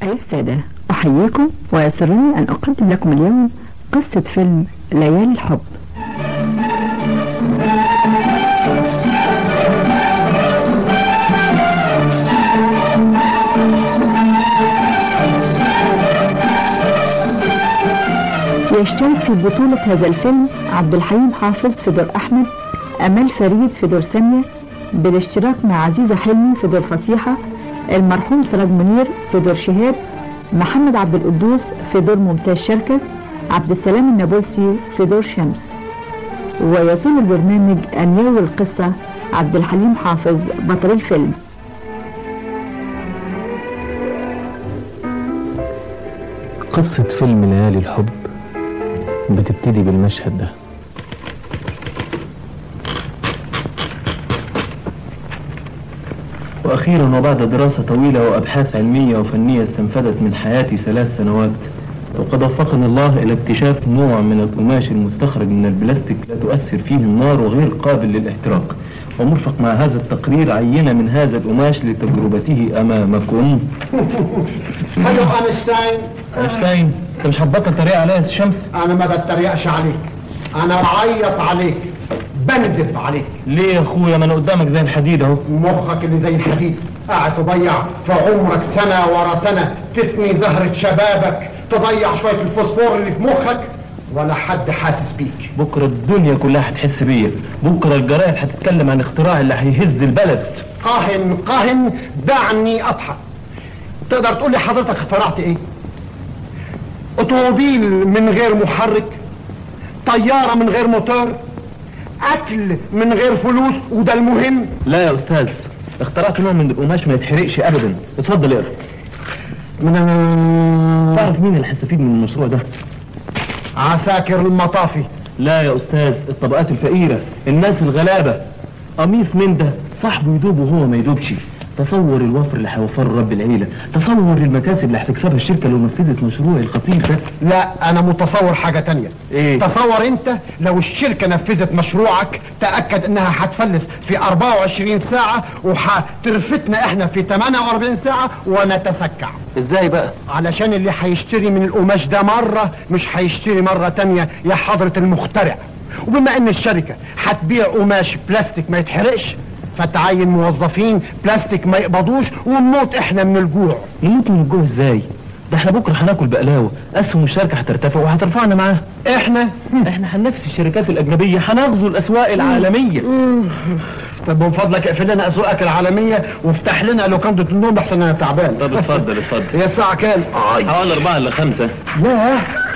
أيها السادة أحييكم ويسرني أن أقدم لكم اليوم قصة فيلم ليالي الحب يشترك في بطولة هذا الفيلم عبد الحليم حافظ في دور أحمد أمال فريد في دور سامية بالاشتراك مع عزيزة حلمي في دور فصيحة المرحوم سراج منير في دور شهاب محمد عبد القدوس في دور ممتاز شركة عبد السلام النابلسي في دور شمس ويصون البرنامج أن يروي القصة عبد الحليم حافظ بطل الفيلم قصة فيلم ليالي الحب بتبتدي بالمشهد ده وأخيرا وبعد دراسة طويلة وأبحاث علمية وفنية استنفدت من حياتي ثلاث سنوات وقد وفقني الله إلى اكتشاف نوع من القماش المستخرج من البلاستيك لا تؤثر فيه النار وغير قابل للاحتراق ومرفق مع هذا التقرير عينة من هذا القماش لتجربته أمامكم هلو اينشتاين أينشتاين أنت مش هتبطل تريق عليا يا شمس انا ما بتريقش عليك انا بعيط عليك بندب عليك ليه يا أخويا ما أنا قدامك زي الحديد أهو مخك اللي زي الحديد قاعد تضيع في عمرك سنة ورا سنة تفني زهرة شبابك تضيع شوية الفوسفور اللي في مخك ولا حد حاسس بيك بكرة الدنيا كلها هتحس بيا بكرة الجرايد هتتكلم عن اختراع اللي هيهز البلد قاهن قاهن دعني اضحك تقدر تقول لي حضرتك اخترعت ايه اوتوموبيل من غير محرك طيارة من غير موتور اكل من غير فلوس وده المهم لا يا أستاذ اخترعت نوع من القماش ما يتحرقش أبدا اتفضل اقرا من تعرف مين اللي هيستفيد من المشروع ده عساكر المطافي لا يا أستاذ الطبقات الفقيرة الناس الغلابة قميص من ده صاحبه يدوب وهو ما يدوبش تصور الوفر اللي هيوفره رب العيلة تصور المكاسب اللي هتكسبها الشركة لو نفذت مشروع الخطير ده لا انا متصور حاجة تانية إيه؟ تصور انت لو الشركة نفذت مشروعك تأكد انها هتفلس في 24 ساعة وهترفتنا احنا في 48 ساعة ونتسكع ازاي بقى علشان اللي هيشتري من القماش ده مرة مش هيشتري مرة تانية يا حضرة المخترع وبما ان الشركة هتبيع قماش بلاستيك ما يتحرقش فتعين موظفين بلاستيك ما يقبضوش ونموت احنا من الجوع نموت من الجوع ازاي ده احنا بكره هناكل بقلاوه اسهم الشركه هترتفع وهترفعنا معاها احنا احنا هننافس الشركات الاجنبيه هنغزو الاسواق العالميه طب من فضلك اقفل لنا اسواقك العالميه وافتح لنا لوكاندا النوم احسن انا تعبان طب اتفضل اتفضل هي الساعه كام؟ حوالي أربعة إلا خمسة لا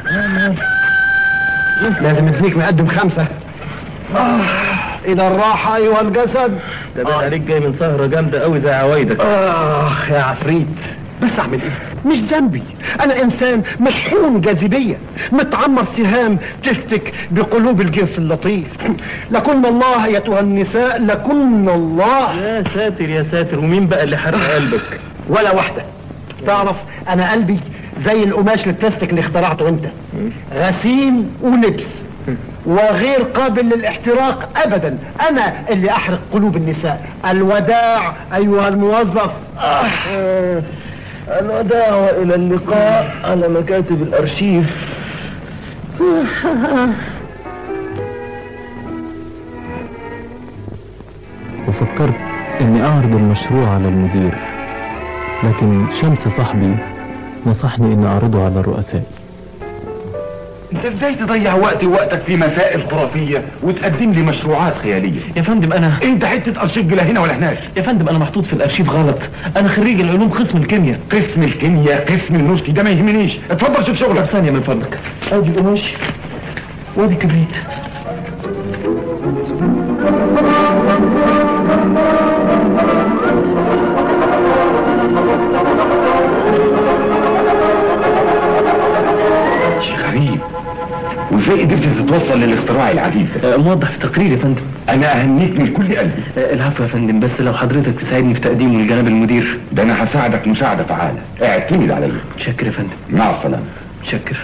لازم اديك مقدم خمسه آه. إذا الراحة أيها الجسد ده بقى عليك جاي من سهرة جامدة قوي زي عوايدك آخ يا عفريت بس أعمل إيه؟ مش ذنبي أنا إنسان مشحون جاذبية متعمر سهام تفتك بقلوب الجنس اللطيف لكن الله أيتها النساء لكن الله يا ساتر يا ساتر ومين بقى اللي حرق قلبك ولا واحدة تعرف أنا قلبي زي القماش البلاستيك اللي اخترعته أنت غسيل ولبس وغير قابل للاحتراق ابدا انا اللي احرق قلوب النساء الوداع ايها الموظف آه. الوداع والى اللقاء على مكاتب الارشيف وفكرت اني اعرض المشروع على المدير لكن شمس صاحبي نصحني اني اعرضه على الرؤساء انت ازاي تضيع وقتي ووقتك في مسائل خرافية وتقدم لي مشروعات خيالية يا فندم انا انت حتة ارشيف لا هنا ولا هناك يا فندم انا محطوط في الارشيف غلط انا خريج العلوم قسم الكيمياء قسم الكيمياء قسم النسكي ده ما يهمنيش اتفضل شوف طب شغلك ثانية من فضلك ادي قماش وادي كبريت شيء غريب وازاي قدرت تتوصل للاختراع العجيب ده آه، موضح في التقرير يا فندم انا اهنيك من كل قلبي آه، العفو يا فندم بس لو حضرتك تساعدني في تقديمه لجناب المدير ده انا هساعدك مساعدة فعالة اعتمد عليا شكر يا فندم مع السلامة شكر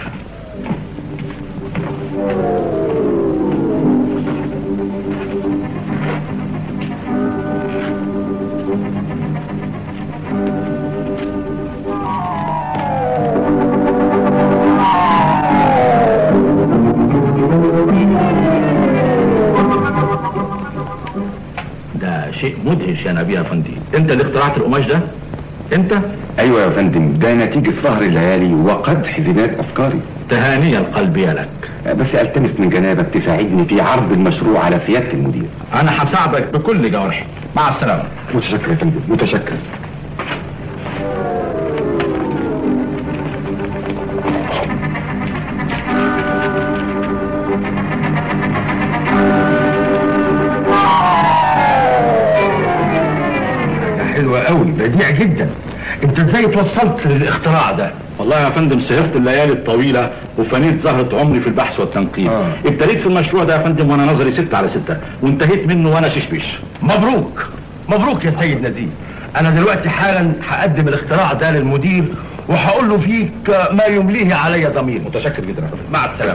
شيء مدهش يا نبيه افندي انت اللي اخترعت القماش ده انت ايوه يا فندم ده نتيجة سهر الليالي وقدح زناد افكاري تهاني القلبية لك بس التمس من جنابك تساعدني في عرض المشروع على سيادة المدير انا هساعدك بكل جوارحي مع السلامه متشكر يا فندم متشكر حلوة قوي بديع جدا انت ازاي توصلت للاختراع ده والله يا فندم سهرت الليالي الطويلة وفنيت زهرة عمري في البحث والتنقيب آه. ابتديت في المشروع ده يا فندم وانا نظري ستة على ستة وانتهيت منه وانا ششبش مبروك مبروك يا سيد نزيه انا دلوقتي حالا هقدم الاختراع ده للمدير وهقول له فيك ما يمليه علي ضمير متشكر جدا يا فندم مع السلامه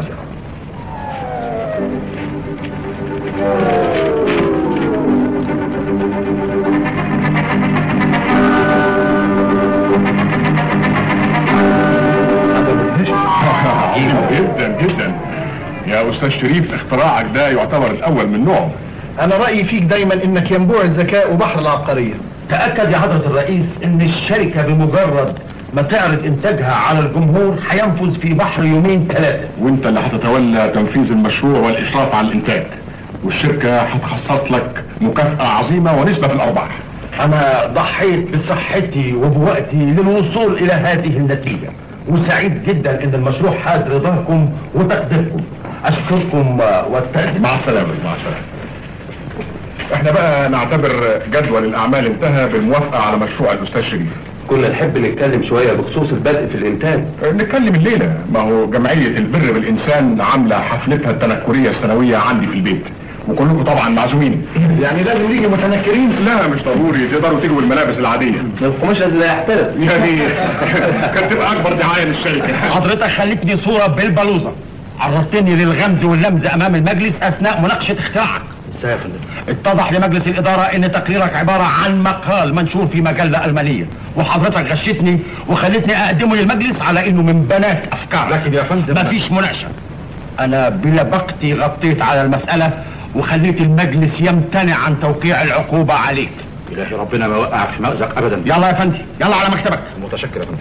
عظيم جدا جدا يا استاذ شريف اختراعك ده يعتبر الاول من نوعه انا رايي فيك دايما انك ينبوع الذكاء وبحر العبقريه تاكد يا حضره الرئيس ان الشركه بمجرد ما تعرض انتاجها على الجمهور هينفذ في بحر يومين ثلاثه وانت اللي هتتولى تنفيذ المشروع والاشراف على الانتاج والشركه هتخصص لك مكافاه عظيمه ونسبه في الارباح انا ضحيت بصحتي وبوقتي للوصول الى هذه النتيجه وسعيد جدا ان المشروع حاز رضاكم وتقديركم اشكركم واستاذن مع السلامه مع السلامه احنا بقى نعتبر جدول الاعمال انتهى بالموافقه على مشروع الاستاذ شريف كنا نحب نتكلم شوية بخصوص البدء في الانتاج نتكلم الليله ما هو جمعيه البر بالانسان عامله حفلتها التنكريه السنويه عندي في البيت وكلكم طبعا معزومين يعني لازم نيجي متنكرين لا مش ضروري تقدروا تجوا الملابس العاديه القماش لا يحترف يعني كانت تبقى اكبر دعايه للشركه حضرتك خليتني صورة بالبلوزة عرضتني للغمز واللمز امام المجلس اثناء مناقشة اختراعك ازاي يا فندم اتضح لمجلس الادارة ان تقريرك عبارة عن مقال منشور في مجلة المانية وحضرتك غشتني وخلتني اقدمه للمجلس على انه من بنات افكار لكن يا فندم مفيش مناقشة انا بلبقتي غطيت على المسألة وخليت المجلس يمتنع عن توقيع العقوبة عليك الهي ربنا ما يوقعك في مأزق ابدا يلا يا فندم يلا على مكتبك متشكر يا فندم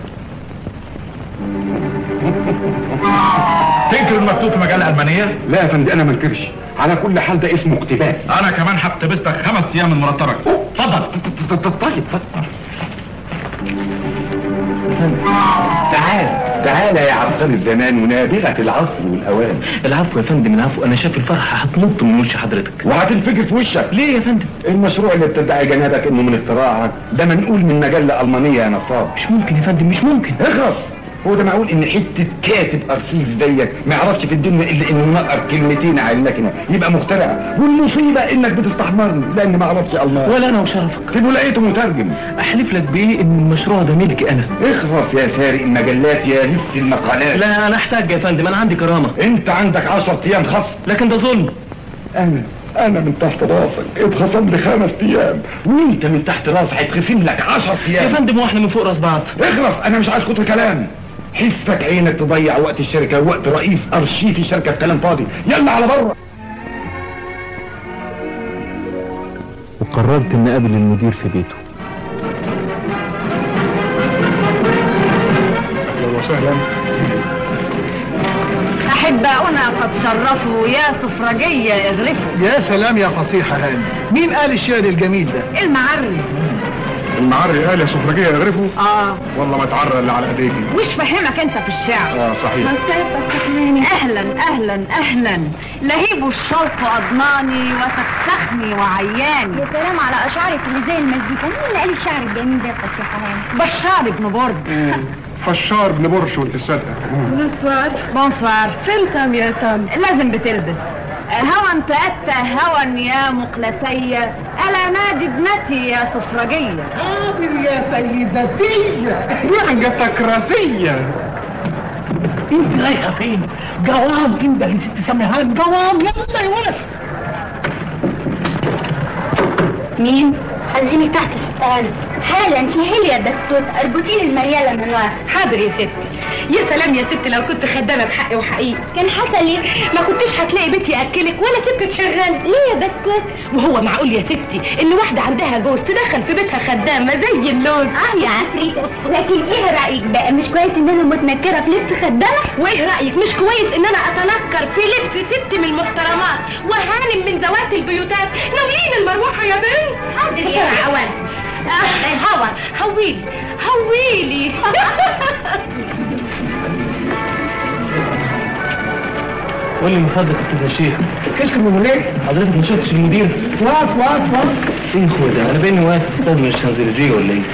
تنكر المكتوب في مجله المانيه لا يا فندم انا ما انكرش على كل حال ده اسمه اقتباس انا كمان هقتبسك خمس ايام من مرتبك اتفضل طيب اتفضل تعال تعال يا عبقري الزمان ونابغة العصر والأوان العفو يا فندم العفو انا شايف الفرحة هتنط من وش حضرتك وهتنفجر في وشك ليه يا فندم المشروع اللي بتدعي جنابك انه من اختراعك ده منقول من مجلة ألمانية يا نصاب مش ممكن يا فندم مش ممكن اخرس هو ده معقول ان حته كاتب ارشيف زيك ما يعرفش في الدنيا الا انه نقر كلمتين على اللكنه يبقى مخترع والمصيبه انك بتستحمرني لان ما اعرفش الماني ولا انا وشرفك طب ولقيته مترجم احلف لك بايه ان المشروع ده ملكي انا اخرس يا سارق المجلات يا لص المقالات لا انا احتاج يا فندم انا عندي كرامة انت عندك 10 ايام خصم لكن ده ظلم انا انا من تحت راسك اتخصم لي خمس ايام وانت من تحت راسك هيتخصم لك 10 يا ايام فندم واحنا من فوق راس بعض اخرس انا مش عايز كتر كلام حسك عينك تضيع وقت الشركه ووقت رئيس ارشيف الشركه في كلام فاضي يلا على بره وقررت ان اقابل المدير في بيته اهلا وسهلا أحباؤنا قد شرفوا يا سفرجية يغرفوا يا سلام يا فصيحة هاني مين قال الشعر الجميل ده المعري المعري قال يا سفرجيه يغرفوا اه والله ما اتعرى اللي على ايديكي وش فهمك انت في الشعر اه صحيح اهلا اهلا اهلا لهيب الشوق اضناني وسخسخني وعياني يا سلام على اشعارك اللي زي المزيكا مين اللي قال الشعر الجميل ده يا فسيحة هاني بشار ابن برد فشار بن برش والاسد بونسوار بونسوار فلتم يا تم لازم بتلبس هوى تأتى هوى يا مقلتي ألا نادي ابنتي يا سفرجية قادر يا سيدتي رعجتك راسية انت رايحة فين؟ جوام انت يا ست سميهان جوام يلا يا ولد مين؟ عايزينك تحت ستان حالا شهلي يا دكتور اربطي لي المريالة من ورا حاضر يا ستي يا سلام يا ست لو كنت خدامه بحق وحقيقي كان حصل ايه ما كنتش هتلاقي بيت ياكلك ولا ست تشغل ليه يا بسكوت وهو معقول يا ستي ان واحده عندها جوز تدخل في بيتها خدامه زي اللوز اه يا عفريتة لكن ايه رأيك بقى مش كويس ان انا متنكرة في لبس خدامة وايه رايك مش كويس ان انا اتنكر في لبس ست من المحترمات وهانم من ذوات البيوتات ناولين المروحه يا بنت حاضر يا عوان هوا هويلي هويلي قول لي من فضلك يا استاذ الشيخ كشف الموليه حضرتك ما شفتش المدير واقف واقف واقف ايه يا اخويا ده انا بيني واقف استاذ من الشانزليزيه ولا ايه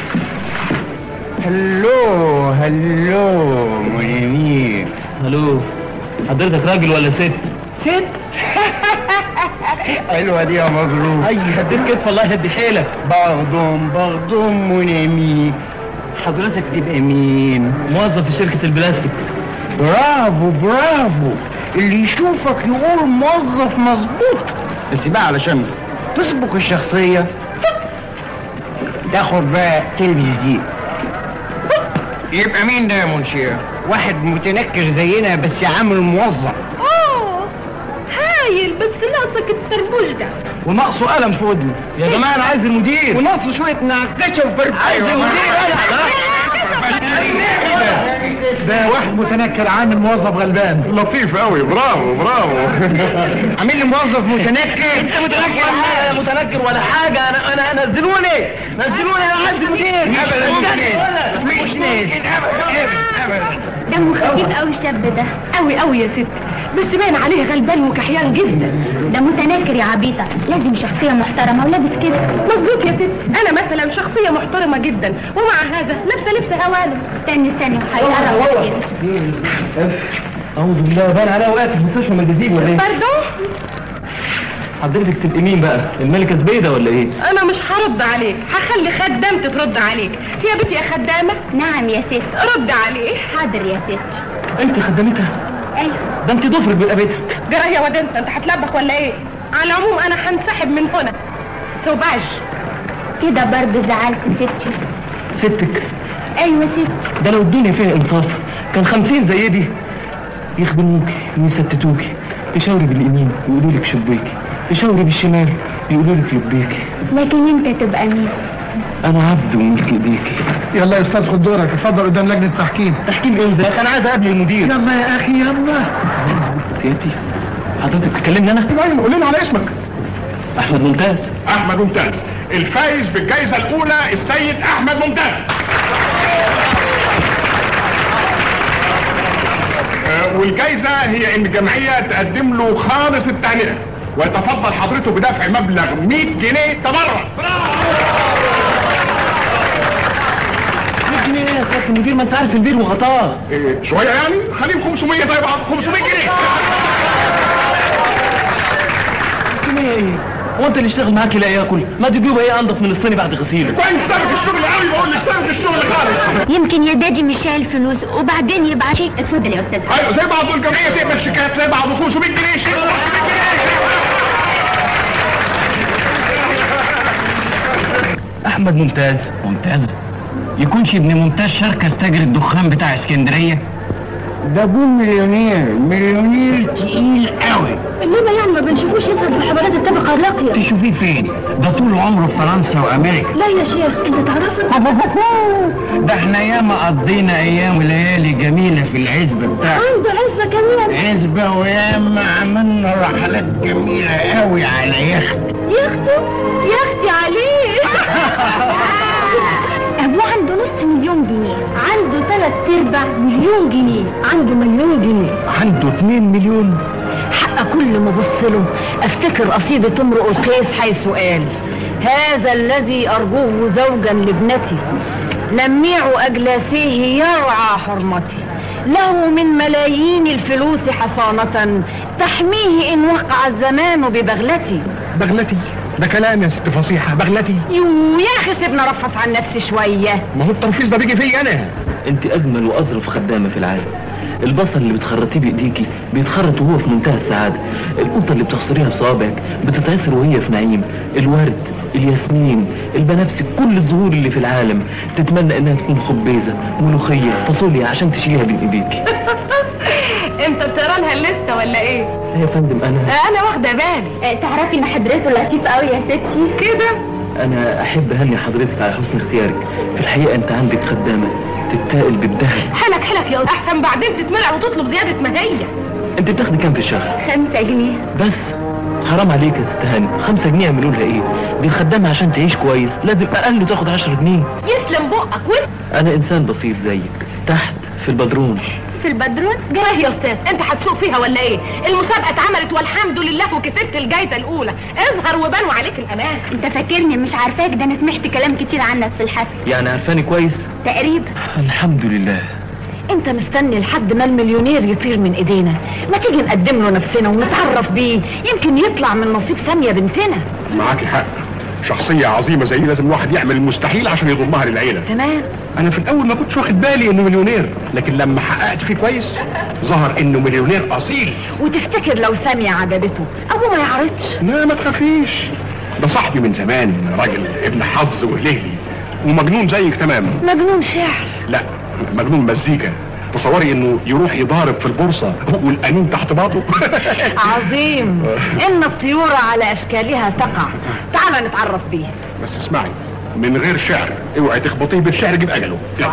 هلو هلو منير الو حضرتك راجل ولا ست ست حلوة دي يا مظلوم اي هديت كتف الله يهدي حيلك بغضم بغضم منامي حضرتك تبقى مين موظف في شركه البلاستيك برافو برافو اللي يشوفك يقول موظف مظبوط بس بقى علشان تسبق الشخصية تاخد بقى تلبس دي يبقى مين ده يا منشير واحد متنكر زينا بس عامل موظف اوه هايل بس ناقصك التربوش ده وناقصه قلم في ودنه يا جماعه انا عايز المدير وناقصه شوية نعكشة وفرفشة عايز المدير ده واحد متنكر عامل موظف غلبان لطيف قوي برافو برافو عامل لي موظف متنكر انت متنكر انا متنكر ولا حاجه انا انا نزلوني نزلوني انا عايز المدير ابدا مش مش ناس ابدا دمه خفيف قوي الشاب ده قوي قوي يا ست بس باين عليه غلبان وكحيان جدا ده متنكر يا عبيطة لازم شخصية محترمة ولابس كده مظبوط يا ست انا مثلا شخصيه محترمه جدا ومع هذا لابسه لبس هوالم استني استني هيقرب كده اعوذ بالله بان عليا وقعت في مستشفى مندزيب ولا ايه برضو حضرتك تبقي مين بقى الملكه زبيده ولا ايه انا مش هرد عليك هخلي خدامتي ترد عليك يا بنتي يا خدامه نعم يا ست رد عليه حاضر يا ست انت خدمتها ايوه ده انت ضفرك بالابيتها جرى يا واد انت انت هتلبخ ولا ايه على العموم انا هنسحب من هنا سوباج كده برضه زعلت ستي ستك ايوه ست ده لو الدنيا فيها انصاف كان خمسين زي دي يخدموكي ويستتوكي تشاوري باليمين يقولوا لك شبيكي تشاوري بالشمال يقولوا لك لبيكي لكن انت تبقى مين انا عبد وملك ايديكي يلا يا استاذ خد دورك اتفضل قدام لجنة تحكيم تحكيم ايه ازاي انا عايز اقابل المدير يلا يا اخي يلا سيادتي حضرتك تكلمني انا ايوه قول لنا على اسمك احمد ممتاز احمد ممتاز الفايز بالجائزه الاولى السيد احمد ممتاز آه، والجائزه هي ان الجمعيه تقدم له خالص التهنئه ويتفضل حضرته بدفع مبلغ 100 جنيه تبرع جنيه يا سيادة المدير ما انت عارف البير وغطاه إيه، شويه يعني خليهم 500 زي بعض 500 جنيه جنيه ايه هو انت اللي اشتغل معاك لا ياكل ما دي جيوبه ايه انضف من الصيني بعد غسيله كويس اشتغل في الشغل قوي بقول لك اشتغل في الشغل خالص يمكن يا دادي مش شايل فلوس وبعدين يبقى شيء اتفضل يا استاذ ايوه زي بعض الجمعيه تقبل شيكات زي بعض 500 جنيه شيك 500 جنيه احمد ممتاز ممتاز يكونش ابن ممتاز شركة تاجر الدخان بتاع اسكندرية ده ابوه مليونير مليونير تقيل قوي انما يعني ما بنشوفوش يظهر في الحوارات الطبقة الراقية تشوفيه فين ده طول عمره في فرنسا وامريكا لا يا شيخ انت تعرفه ده احنا ياما قضينا ايام وليالي جميلة في العزبة بتاعته عنده عزة كمان عزبة وياما عملنا رحلات جميلة قوي على يخت ياخده ياختي عليه ابوه عنده نص مليون جنيه عنده ثلاث ارباع مليون جنيه عنده مليون جنيه عنده 2 مليون حق كل ما ابص له افتكر قصيدة امرؤ القيس حيث قال هذا الذي ارجوه زوجا لابنتي لميع اجلاسيه يرعى حرمتي له من ملايين الفلوس حصانة تحميه ان وقع الزمان ببغلتي بغلتي ده كلام يا ست فصيحة بغلتي يو يا اخي سيبنا رفص عن نفسي شوية ما هو الترفيز ده بيجي فيا انا انت اجمل واظرف خدامه في العالم البصل اللي بتخرطيه بايديكي بيتخرط وهو في منتهى السعاده القطه اللي بتعصريها بصوابعك بتتعصر وهي في نعيم الورد الياسمين البنفسج كل الزهور اللي في العالم تتمنى انها تكون خبيزة ملوخية فاصوليا عشان تشيلها بين ايديك انت بتقرا لها الليسته ولا ايه يا فندم انا انا واخده بالي تعرفي ان حضرته لطيف قوي يا ستي كده انا احب اهني حضرتك على حسن اختيارك في الحقيقة انت عندك خدامة تتائل بالدهب حلك حلك يا احسن بعدين تتمنع وتطلب زياده مديه انت بتاخدي كام في الشهر خمسة جنيه بس حرام عليك يا ست هاني خمسة جنيه يعملوا لها ايه دي الخدامة عشان تعيش كويس لازم اقل تاخد عشرة جنيه يسلم بقك وانت انا انسان بسيط زيك تحت في البدرون في البدرون جراه يا استاذ انت هتسوق فيها ولا ايه المسابقه اتعملت والحمد لله وكسبت الجايزه الاولى اظهر وبانوا عليك الامان انت فاكرني مش عارفاك ده انا سمعت كلام كتير عنك في الحفل يعني عارفاني كويس تقريبا الحمد لله انت مستني لحد ما المليونير يطير من ايدينا ما تيجي نقدم له نفسنا ونتعرف بيه يمكن يطلع من نصيب سامية بنتنا معاكي حق شخصية عظيمة زي دي لازم الواحد يعمل المستحيل عشان يضمها للعيلة تمام انا في الاول ما كنتش واخد بالي انه مليونير لكن لما حققت فيه كويس ظهر انه مليونير اصيل وتفتكر لو سامية عجبته ابوه ما يعرضش لا ما تخافيش ده صاحبي من زمان راجل ابن حظ وهلهلي ومجنون زيك تمام مجنون شعر لا مجنون مزيكا تصوري انه يروح يضارب في البورصة والقانون تحت باطه عظيم ان الطيور على اشكالها تقع تعال نتعرف بيه بس اسمعي من غير شعر اوعي تخبطيه بالشعر جيب اجله يلا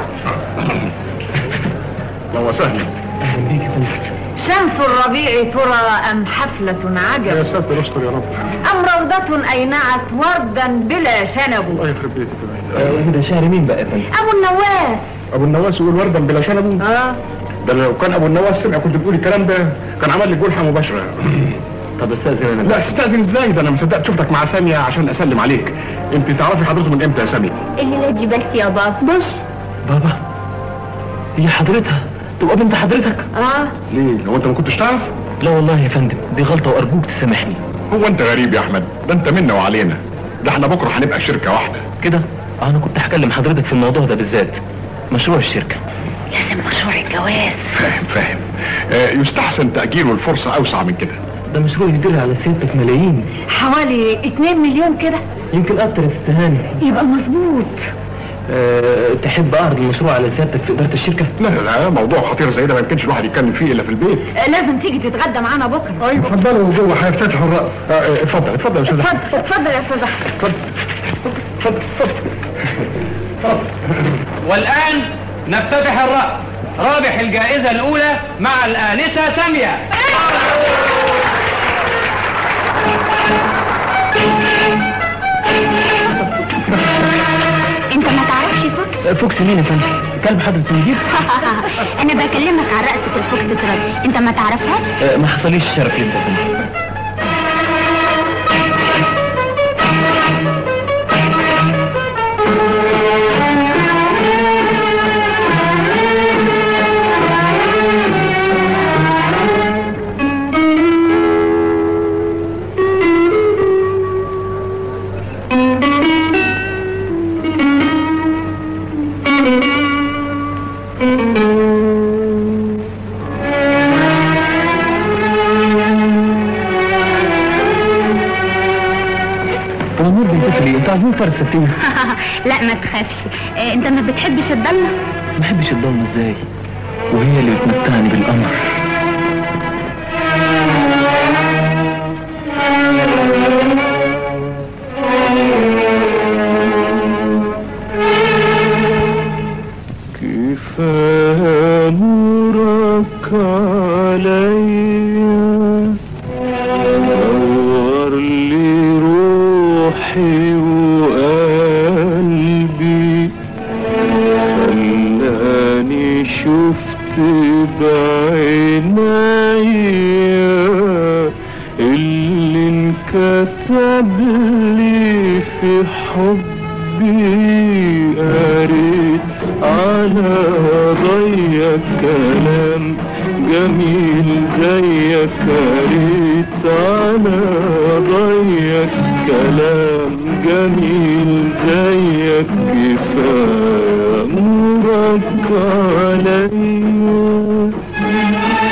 لو سهل اهلا بيك يا فندم شمس الربيع ترى ام حفلة يا عجب ساتر استر يا رب ام روضة اينعت وردا بلا شنب الله يخرب بيتك آه، ده شعر مين بقى يا فندم ابو النواس ابو النواس يقول وردا بلا شنب اه ده لو كان ابو النواس سمع كنت بتقول الكلام ده كان عمل لي جلحه مباشره طب استاذن انا لا تستاذن ازاي ده انا مصدق شفتك مع ساميه عشان اسلم عليك انت تعرفي حضرته من امتى يا ساميه الليلة دي بس يا بابا بس بابا هي حضرتها تبقى بنت حضرتك اه ليه هو انت ما كنتش تعرف لا والله يا فندم دي غلطة وارجوك تسامحني هو انت غريب يا احمد ده انت منا وعلينا ده احنا بكره هنبقى شركه واحده كده آه، انا كنت هكلم حضرتك في الموضوع ده بالذات مشروع الشركة لازم مشروع الجواز فاهم فاهم آه يستحسن تاجيله الفرصه اوسع من كده ده مشروع يدير على سيادتك ملايين حوالي 2 مليون كده يمكن اكتر يا ست هاني يبقى مظبوط أه تحب اعرض المشروع على سيادتك في ادارة الشركة لا لا لا موضوع خطير زي ده ما يمكنش الواحد يتكلم فيه الا في البيت آه، لازم تيجي تتغدى معانا بكره ايوه اتفضلوا جوه هيفتتحوا الراس آه، آه، اتفضل اتفضل يا استاذ أحمد. اتفضل اتفضل يا استاذ احمد اتفضل اتفضل والآن نفتتح الرأس رابح الجائزة الأولى مع الآنسة سامية انت ما تعرفش فوكس أه، فوكس مين يا فندم كلب حضرة المدير انا بكلمك عن رقصة الفوكس تراد انت ما تعرفهاش أه، ما حصليش الشرف لسه يا فندم تنور بنتك ليه انتوا عايزين فرق ستين لا ما تخافش اه انت ما بتحبش الضلمة ما بحبش الضلمة ازاي وهي اللي بتمتعني بالقمر كفاية نورك عليا نور لي روحي وقلبي خلاني شفت بعينيا اللي انكتب لي في حبي قريت على ضيق كلام جميل زيك قريت على ضيق كلام جميل زيك كفاية نورك عليا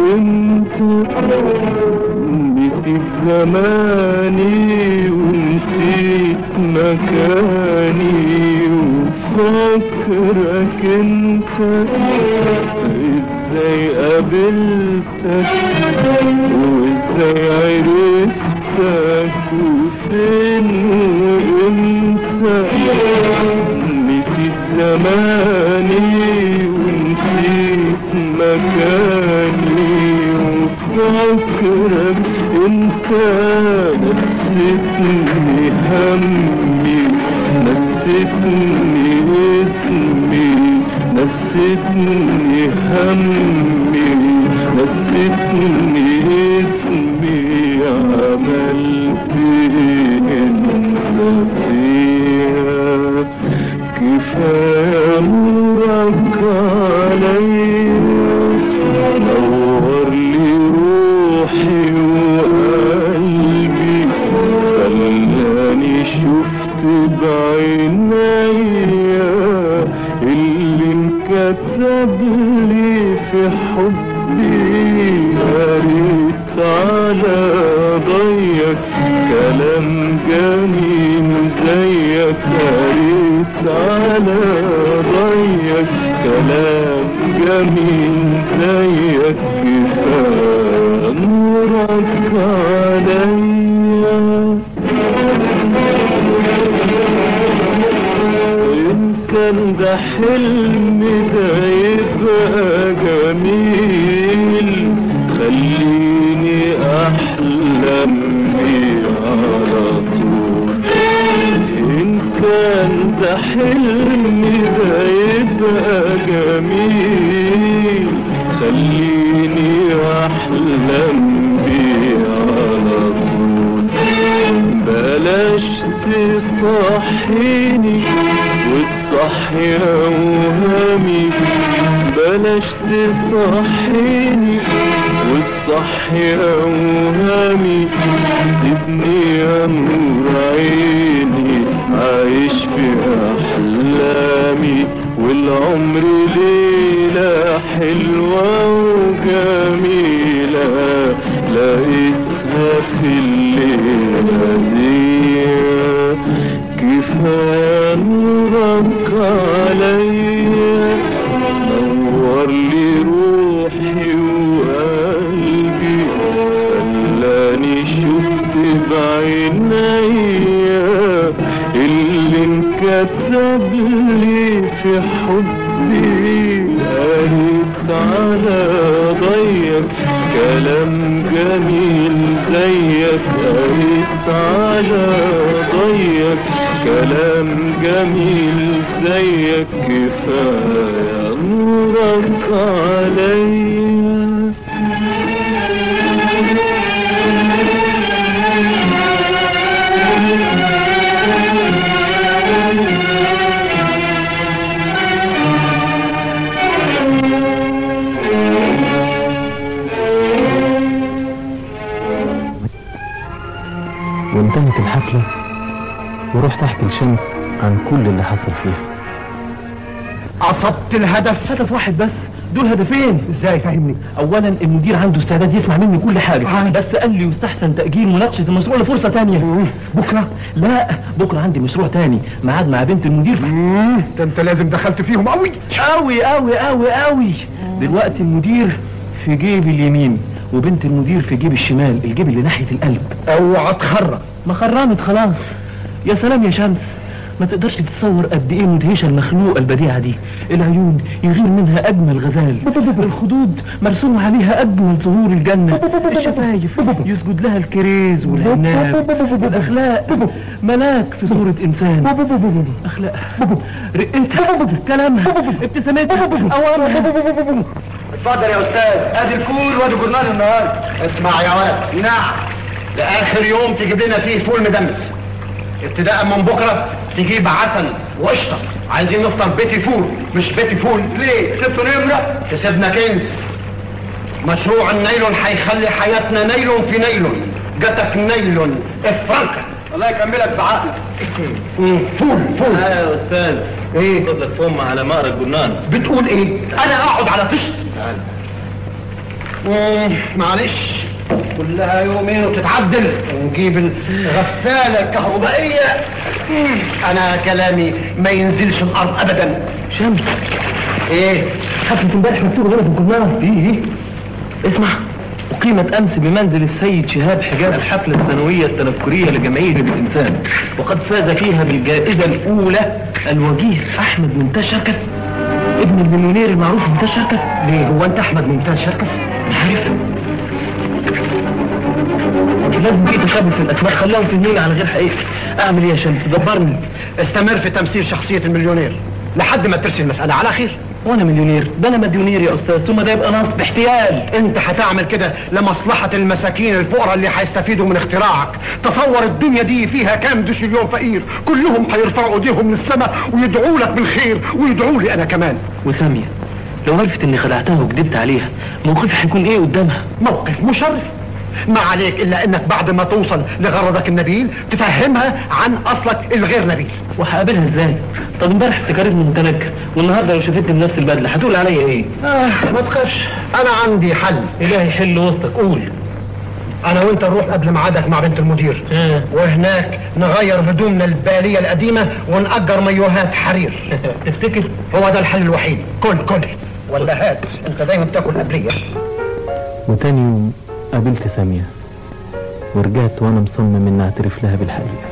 وانت نسيت زماني ونسيت مكاني وفكرك انت ازاي قابلتك وازاي عرفتك وفين وامتى نسيت زماني ونسيت مكاني وفكرك انت نسيتني همي نسيتني اسمي نسيتني همي نسيتني اسمي عملت انت فيها كفاية نورك عليا نور لي روحي وقلبي خلاني شفت بعينيا اللي انكتب لي في حبي قريت على ضيق كلام جميل زيك قريت على ضيق كلام جميل زيك كفاية نورك عليا إن كان ده حلم ده يبقى جميل خليني أحلم بيه على طول إن كان ده حلم ده يبقى جميل خليني أحلم بيه على طول بلاش تصحيني وتصحي أوهامي بلاش تصحيني وتصحي أوهامي سيبني يا نور عيني عايش في أحلامي والعمر ليلة حلوة وجميلة لقيتها في الليلة دي كفاية نورك عليا نور لي روحي وقلبي خلاني شفت بعينيا اللي انكتب لي في حبي قريت على ضيق كلام جميل زيك قريت على ضيق كلام جميل زيك كفاية نورك عليا وانتهت الحفلة ورحت احكي لشمس عن كل اللي حصل فيها قصدت الهدف هدف واحد بس دول هدفين ازاي فهمني اولا المدير عنده استعداد يسمع مني كل حاجة بس قال لي يستحسن تأجيل مناقشة المشروع لفرصة تانية بكره لا بكرة عندي مشروع تاني ميعاد مع بنت المدير ده انت لازم دخلت فيهم قوي قوي قوي قوي قوي دلوقتي المدير في جيب اليمين وبنت المدير في جيب الشمال الجيب اللي ناحية القلب اوعى تخرج ما خرمت خلاص يا سلام يا شمس ما تقدرش تتصور قد ايه مدهشة المخلوقة البديعة دي العيون يغير منها اجمل غزال الخدود مرسوم عليها اجمل زهور الجنة الشفايف يسجد لها الكريز والعناب الاخلاق ملاك في صورة انسان اخلاقها رقتها كلامها ابتسامتها اوامرها اتفضل يا استاذ ادي الفول وادي جورنال النهارده اسمع يا واد نعم ده اخر يوم تجيب لنا فيه فول مدمس ابتداء من بكره تجيب عسل وقشطه عايزين نفطر بيتي فول مش بيتي فول ليه كسبتوا نمره كسبنا كنز مشروع النايلون هيخلي حياتنا نايلون في نايلون جاتك نايلون افرنكا الله يكملك بعقلك فول فول يا استاذ ايه فضلك فم على مقر الجنان بتقول ايه انا اقعد على طشت مم، معلش كلها يومين وتتعدل ونجيب الغسالة الكهربائية مم، أنا كلامي ما ينزلش الأرض أبدا شمس إيه حفلة امبارح مكتوب هنا في الجورنال ايه ايه اسمع أقيمت أمس بمنزل السيد شهاب حجاب الحفلة السنوية التنكرية لجمعية الإنسان وقد فاز فيها بالجائزة الأولى الوجيه أحمد ممتاز شركت ابن المليونير المعروف ممتاز شركت ليه هو أنت أحمد ممتاز شركس عارف لازم في تشابه في الأسماء خلاهم فهموني على غير حقيقة أعمل إيه يا شمس دبرني استمر في تمثيل شخصية المليونير لحد ما ترسي المسألة على خير وأنا مليونير ده أنا مديونير يا أستاذ ثم ده يبقى نصب احتيال انت هتعمل كده لمصلحة المساكين الفقراء اللي هيستفيدوا من اختراعك تصور الدنيا دي فيها كام دشليون فقير كلهم هيرفعوا ايديهم للسماء ويدعوا لك بالخير ويدعوا لي انا كمان وسامية لو عرفت اني خدعتها وكدبت عليها موقفي هيكون ايه قدامها موقف مشرف ما عليك الا انك بعد ما توصل لغرضك النبيل تفهمها عن اصلك الغير نبيل وهقابلها ازاي طب امبارح افتكرتني متنكر والنهارده لو شافتني بنفس البدله هتقول عليا ايه آه ما تخافش انا عندي حل الهي حل وسطك قول انا وانت نروح قبل ميعادك مع بنت المدير آه. وهناك نغير هدومنا الباليه القديمه ونأجر مايوهات حرير تفتكر هو ده الحل الوحيد كل كل ولا هات انت دايما بتاكل قبليه وتاني يوم قابلت سامية ورجعت وانا مصمم اني اعترف لها بالحقيقة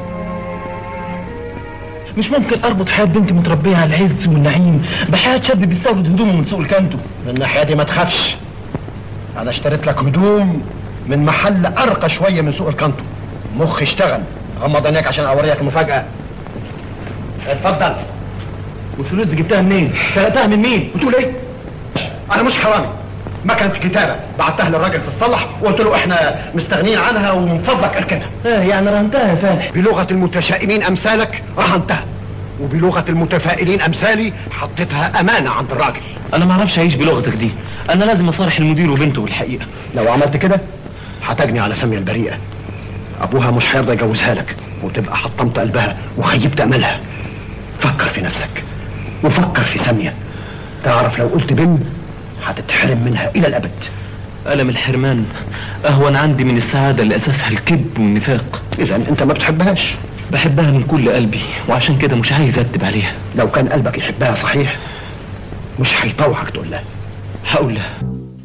مش ممكن اربط حياة بنتي متربية على العز والنعيم بحياة شاب بيستورد هدومه من سوق الكانتو من الناحيه دي ما تخافش انا اشتريت لك هدوم من محل ارقى شويه من سوق الكانتو مخي اشتغل غمض عينيك عشان اوريك المفاجاه اتفضل والفلوس دي جبتها منين؟ سرقتها من مين؟ بتقول ايه انا مش حرامي مكنة كتابة بعتها للراجل في الصلح وقلت له احنا مستغنيين عنها ومن فضلك اركنها اه يعني رهنتها يا فالح بلغة المتشائمين امثالك رهنتها وبلغة المتفائلين امثالي حطيتها امانة عند الراجل انا ما اعرفش اعيش بلغتك دي انا لازم اصارح المدير وبنته بالحقيقة لو عملت كده هتجني على سامية البريئة ابوها مش هيرضى يجوزها لك وتبقى حطمت قلبها وخيبت املها فكر في نفسك وفكر في سامية تعرف لو قلت بن هتتحرم منها الى الابد ألم الحرمان أهون عندي من السعادة اللي أساسها الكذب والنفاق اذا انت ما بتحبهاش بحبها من كل قلبي وعشان كده مش عايز أكذب عليها لو كان قلبك يحبها صحيح مش هيطوعك تقول لها هقول لها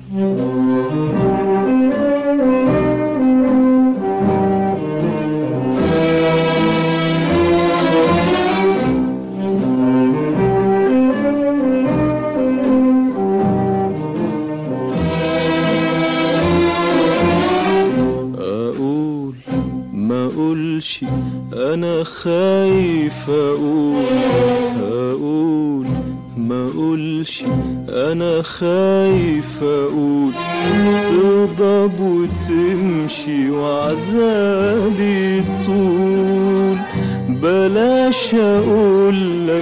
اقول ما اقولش انا خايف اقول اقول ما اقولش انا خايف اقول تغضب وتمشي وعذابي طول بلاش اقولك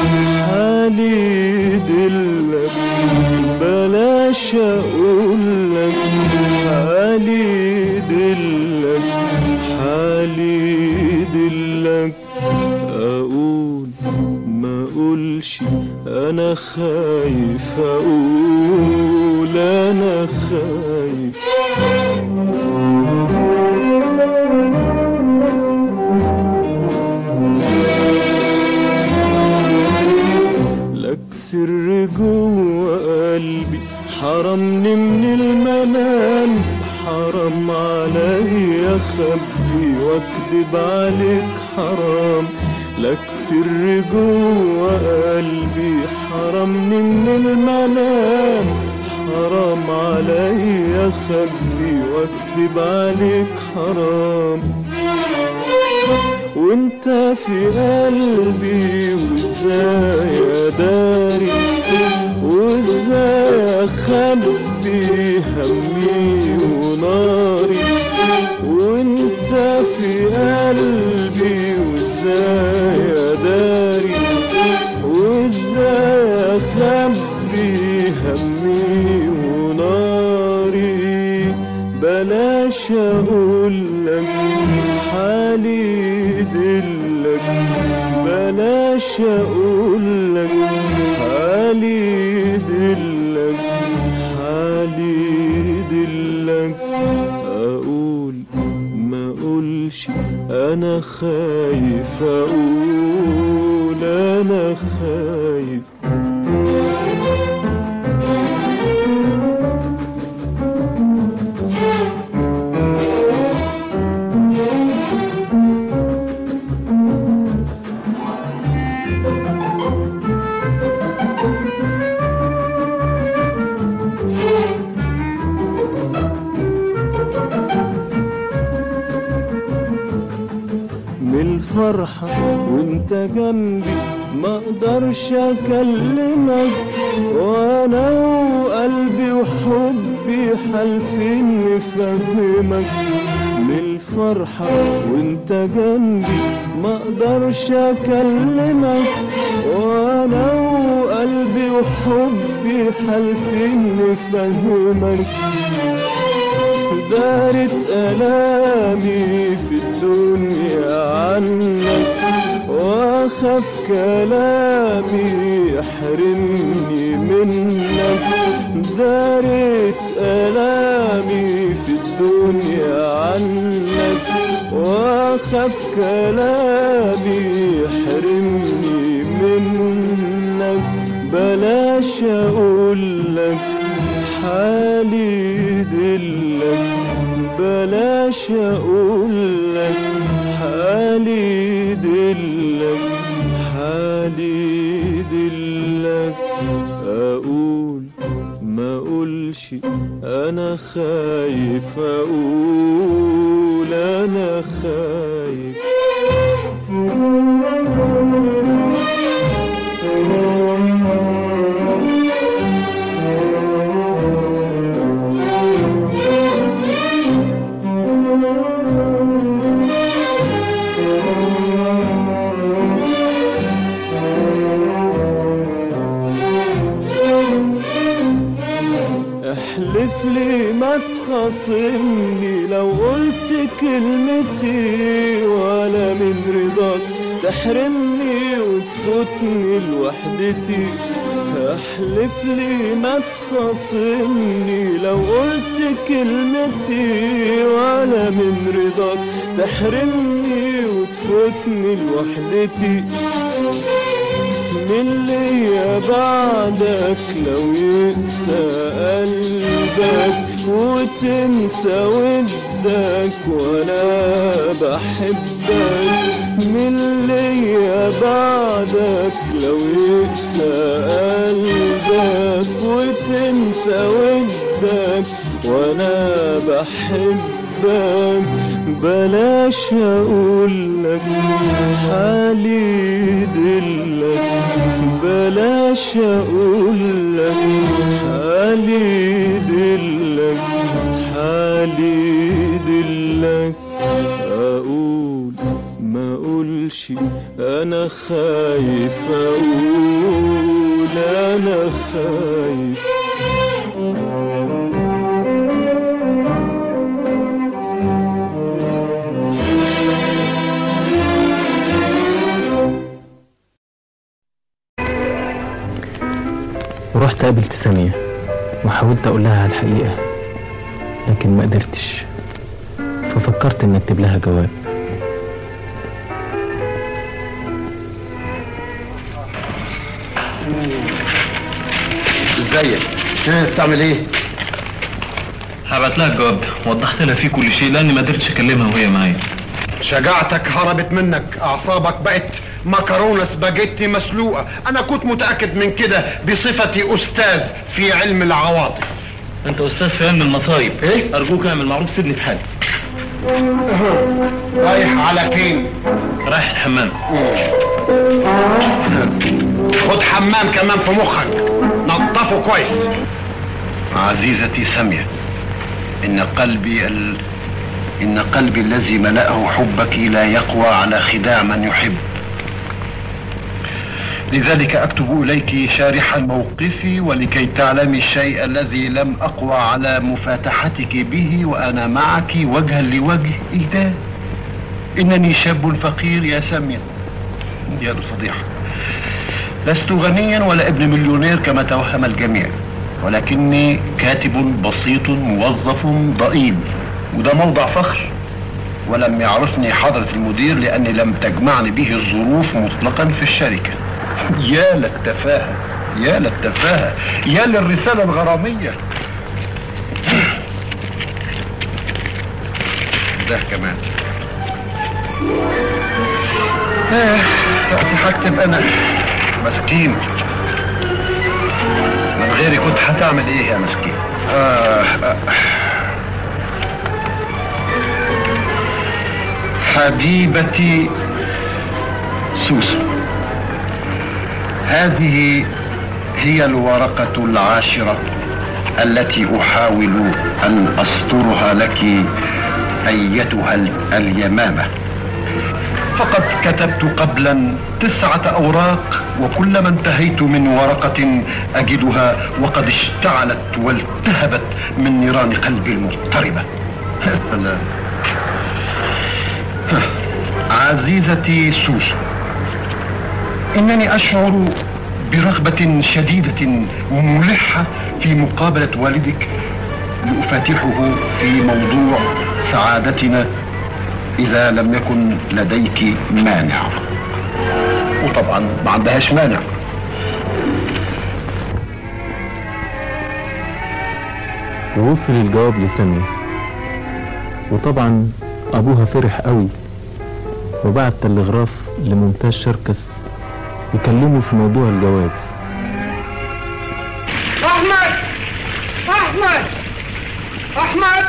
حالي دلك بلاش اقولك حالي دلك حالي دلك اقول ما اقولش انا خايف اقول انا خايف لك سر جوه قلبي حرمني من المنام حرام عليا اخبي واكدب عليك حرام لك سر جوه قلبي حرمني من المنام حرام عليا اخبي واكدب عليك حرام وانت في قلبي وازاي اداري وازاي اخبي همي وناري وانت في قلبي وازاي اداري وازاي اخبي همي وناري بلاش اقولك حالي دلك بلاش اقولك حالي دلك حالي دلك لك اقول ما اقولش انا خايف اقول انا خايف من الفرحة وانت جنبي ما اقدرش اكلمك وانا وقلبي وحبي حالفين نفهمك من الفرحة وانت جنبي ما اقدرش اكلمك وانا وقلبي وحبي حالفين نفهمك دارت ألامي في الدنيا عنك وأخاف كلامي يحرمني منك دارت ألامي في الدنيا عنك وأخاف كلامي يحرمني منك بلاش أقولك حالي يدلك بلاش اقولك حالي يدلك حالي يدلك اقول ما اقولش انا خايف اقول انا خايف احلف لي ما تخاصمني لو قلت كلمتي ولا من رضاك تحرمني وتفوتني لوحدتي احلف لي ما تخاصمني لو قلت كلمتي ولا من رضاك تحرمني وتفوتني لوحدتي من ليا بعدك لو يقسى قلبك وتنسى ودك وانا بحبك من ليا بعدك لو يقسى قلبك وتنسى ودك وانا بحبك بلاش اقولك حالي يدلك بلاش اقولك حالي يدلك حالي يدلك اقول ما اقولش انا خايف اقول انا خايف ورحت قابلت سامية وحاولت أقول لها على الحقيقة لكن ما قدرتش ففكرت إن أكتب لها جواب ازيك ها بتعمل ايه هبعت لها الجواب ده وضحت لها فيه كل شيء لأني ما قدرتش أكلمها وهي معايا شجاعتك هربت منك اعصابك بقت مكرونه سباجيتي مسلوقه انا كنت متاكد من كده بصفتي استاذ في علم العواطف أنت أستاذ في علم المصايب إيه؟ أرجوك اعمل معروف سيبني في حالي رايح على فين رايح الحمام خد حمام كمان في مخك نظفه كويس عزيزتي سامية إن قلبي ال... إن قلبي الذي ملأه حبك لا يقوى على خداع من يحب لذلك أكتب إليك شارحا موقفي ولكي تعلمي الشيء الذي لم أقوى على مفاتحتك به وأنا معك وجها لوجه إذا إنني شاب فقير يا سامية يا الفضيحة لست غنيا ولا ابن مليونير كما توهم الجميع ولكني كاتب بسيط موظف ضئيل وده موضع فخر ولم يعرفني حضرة المدير لأني لم تجمعني به الظروف مطلقا في الشركة يا للتفاهة يا للتفاهة يا للرسالة الغرامية ده كمان آه، هكتب انا مسكين من غيري كنت هتعمل ايه يا مسكين آه آه. حبيبتي سوسو هذه هي الورقة العاشرة التي أحاول أن أسطرها لك أيتها ال- اليمامة فقد كتبت قبلا تسعة أوراق وكلما انتهيت من ورقة أجدها وقد اشتعلت والتهبت من نيران قلبي المضطربة يا سلام عزيزتي سوسو إنني أشعر برغبة شديدة ملحة في مقابلة والدك لأفاتحه في موضوع سعادتنا إذا لم يكن لديك مانع وطبعا ما عندهاش مانع ووصل الجواب لسامية وطبعا أبوها فرح قوي وبعت تلغراف لممتاز شركس يكلمه في موضوع الجواز احمد احمد احمد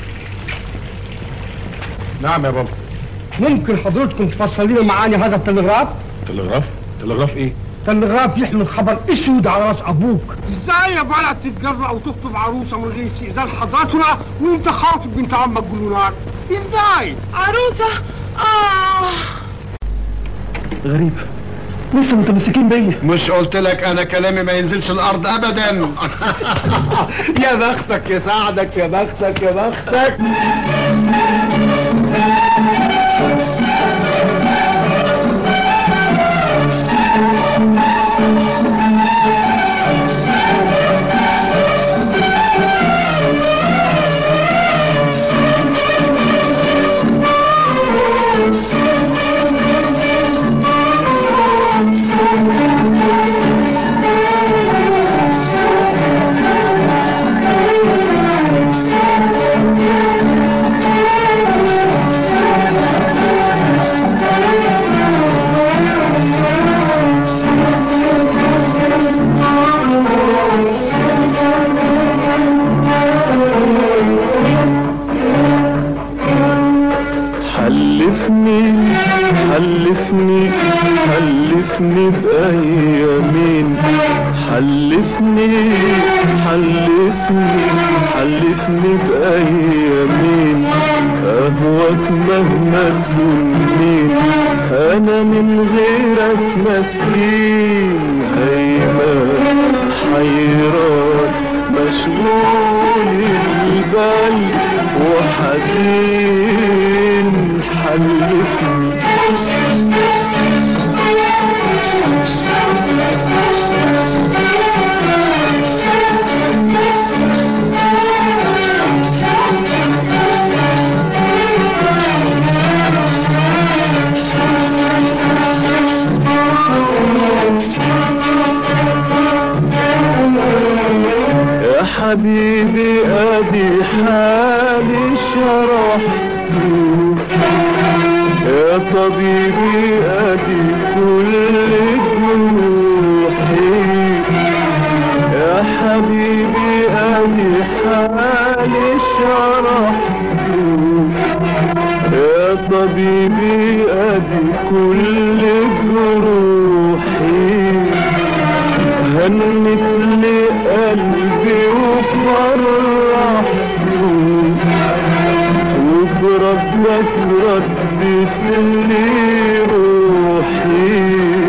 نعم يا بابا ممكن حضرتكم تفصلوا معاني هذا التلغراف تلغراف تلغراف ايه تلغراف يحمل خبر اسود على راس ابوك ازاي يا بلد تتجرأ وتخطب عروسه من غير استئذان حضرتنا وانت خاطب بنت عمك جلونات ازاي عروسة آه غريب لسه متمسكين بيا مش قلت لك انا كلامي ما ينزلش الارض ابدا يا بختك يا سعدك يا بختك يا بختك حلفني حلفني حلفني بأيامين حلفني حلفني حلفني بأيامين أهواك مهما تكون مين أنا من غيرك مسكين هيمان حيران مشغول البال وحزين حلفني يا حبيبي ادي حالي شرحته يا طبيبي ادي كل جروحي يا حبيبي ادي حالي شرحته يا طبيبي ادي كل جروحي هنت لي قلبي وفرحته وبربك ردت لي روحي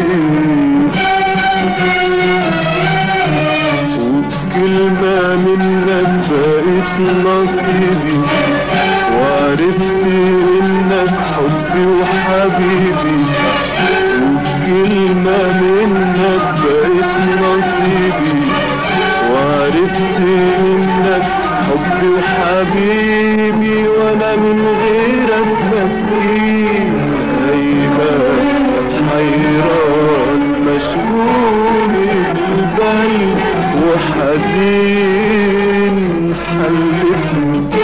وبكلمة منك بقيت نصيبي وعرفت انك حبي وحبيبي وبكلمة منك بقيت نصيبي وعرفت من غيرك مسكين هيبات حيران مشغول البال وحزين حلفني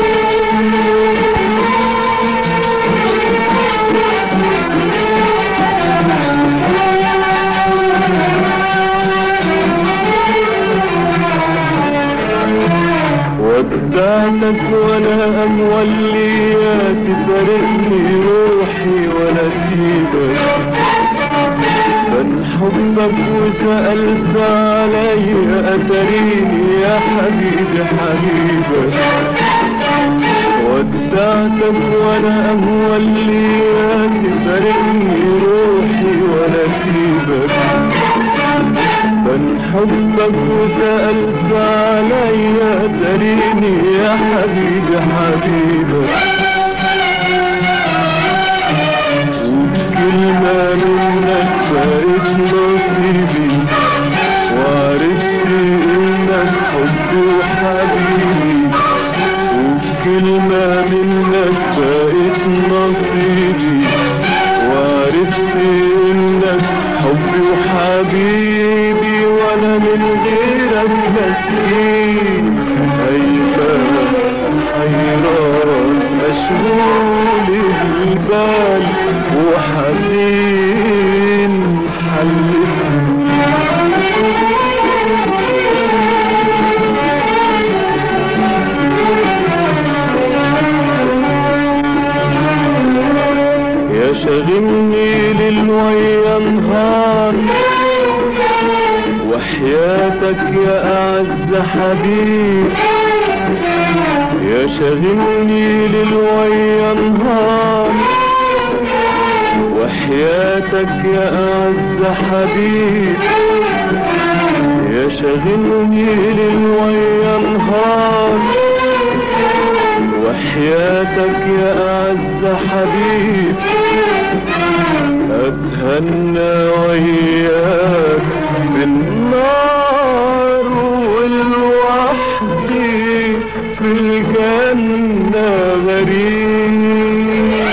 ودعتك ولا موليات تفارقني روحي ولا سيبك من حبك وسألت عليا أتريني يا حبيبي حبيبك ودعتك ولا موليات تفارقني روحي ولا سيبك من حبك وسألت عليا تريني يا حبيبي حبيبك وبكلمة منك بقيت نصيبي وعرفت انك حبي وحبيبي وبكلمة منك بقيت نصيبي وعرفت انك حبي وحبيبي وانا من غيرك مسكين هيبان حيران مشغول البال وحزين يا شاغلني ليل ويا نهار وحياتك يا أعز حبيب يا شاغلني ليل ويا نهار وحياتك يا أعز حبيب يا شاغلني ليل ويا نهار وحياتك يا أعز حبيب أتهنى وياك بالنار والوحدي في الجنة غريب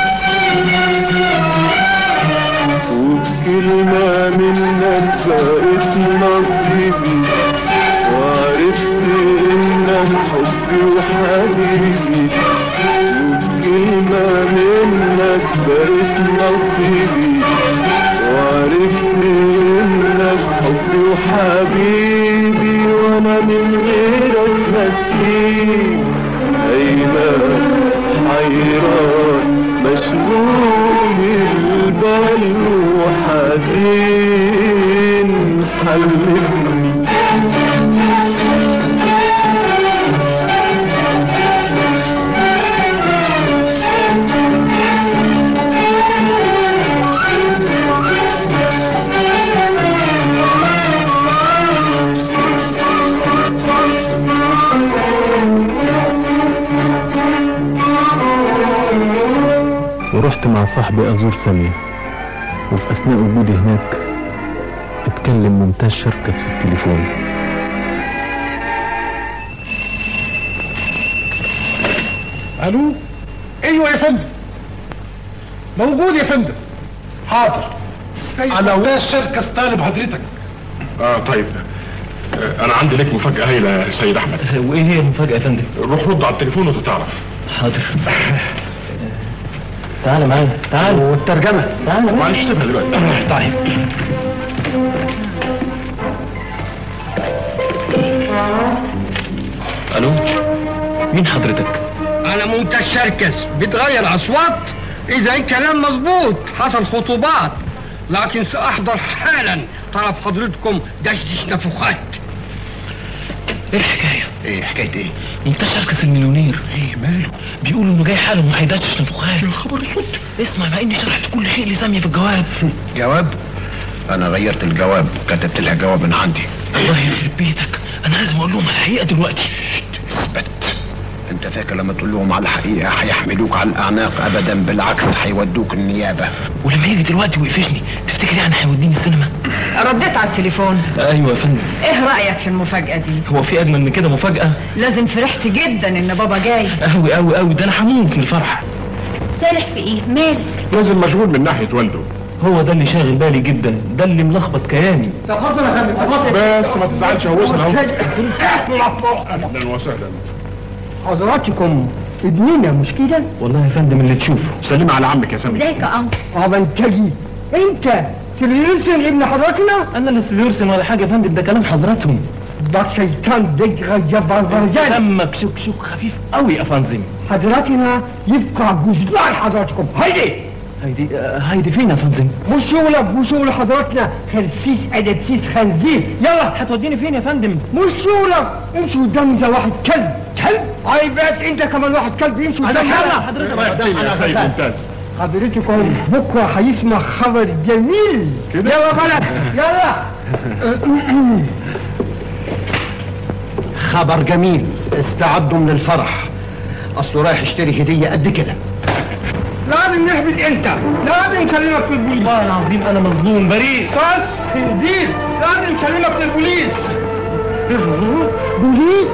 وبكلمة منك بقيت نصيبي وعرفت انك حبي وحبيبي وبكلمة منك بقيت نصيبي وعرفت انك حبي وحبيبي وانا من غيرك مسكين ايمان حيران مشغول البال وحزين حلفني ورحت مع صاحبي أزور سامية وفي أثناء وجودي هناك اتكلم ممتاز شركس في التليفون الو ايوه يا فندم موجود يا فندم حاضر انا ويا شركة طالب حضرتك اه طيب آه، انا عندي لك مفاجأة هايلة يا سيد احمد وايه هي المفاجأة يا فندم؟ روح رد على التليفون وتتعرف حاضر تعال معايا تعال والترجمة تعال معايا معلش سيبها دلوقتي طيب الو مين حضرتك؟ انا منتج شركس بتغير اصوات اذا الكلام مظبوط حصل خطوبات لكن ساحضر حالا طلب حضرتكم دشدش نفخات ايه الحكاية؟ ايه حكايه ايه؟ ممتاز شركس المليونير ايه ماله؟ بيقولوا انه جاي حاله وما هيداتش نفخات يا خبر اسود اسمع مع اني شرحت كل شيء لسامية في الجواب جواب؟ انا غيرت الجواب وكتبت لها جواب من عندي الله يخرب بيتك انا لازم اقول لهم الحقيقة دلوقتي اثبت انت وانت فاكر لما تقول لهم على الحقيقه هيحملوك على الاعناق ابدا بالعكس هيودوك النيابه ولما يجي دلوقتي ويقفشني تفتكر يعني هيوديني السينما رديت على التليفون ايوه يا فندم ايه رأيك في المفاجأة دي هو في اجمل من كده مفاجاه لازم فرحت جدا ان بابا جاي قوي قوي قوي ده انا هموت من الفرح سارح في ايه مالك لازم مشغول من ناحيه والده هو ده اللي شاغل بالي جدا ده اللي ملخبط كياني تفضل يا فندم تفضل بس ما تزعلش هو وصل اهو اهلا وسهلا حضراتكم ابننا مش كده؟ والله يا فندم اللي تشوفه سلم على عمك يا سامي ازيك يا انكل اه انت جيت انت سيليوسن ابن حضرتنا انا لا سليورسن ولا حاجه يا فندم ده كلام حضراتهم ده شيطان دجرة جبار برجان دمك شك شك خفيف قوي يا فندم حضراتنا يبقى جزلان حضراتكم هيدي هيدي آه، هيدي فين يا فندم مش شغلك مش شغل حضراتنا خرسيس ادبسيس خنزير يلا هتوديني فين يا فندم مش شغلك امشي قدامي زي واحد كلب كلب عيبات انت كمان واحد كلب يمشي قدامي يلا حضرتك يا سيد ممتاز حضرتكم بكره هيسمع خبر جميل يلا بلد يلا خبر جميل استعدوا من الفرح اصله رايح يشتري هديه قد كده لازم نحبط انت لازم نكلمك في البوليس والله العظيم انا مظلوم بريء بس خنزير لازم نكلمك في البوليس بوليس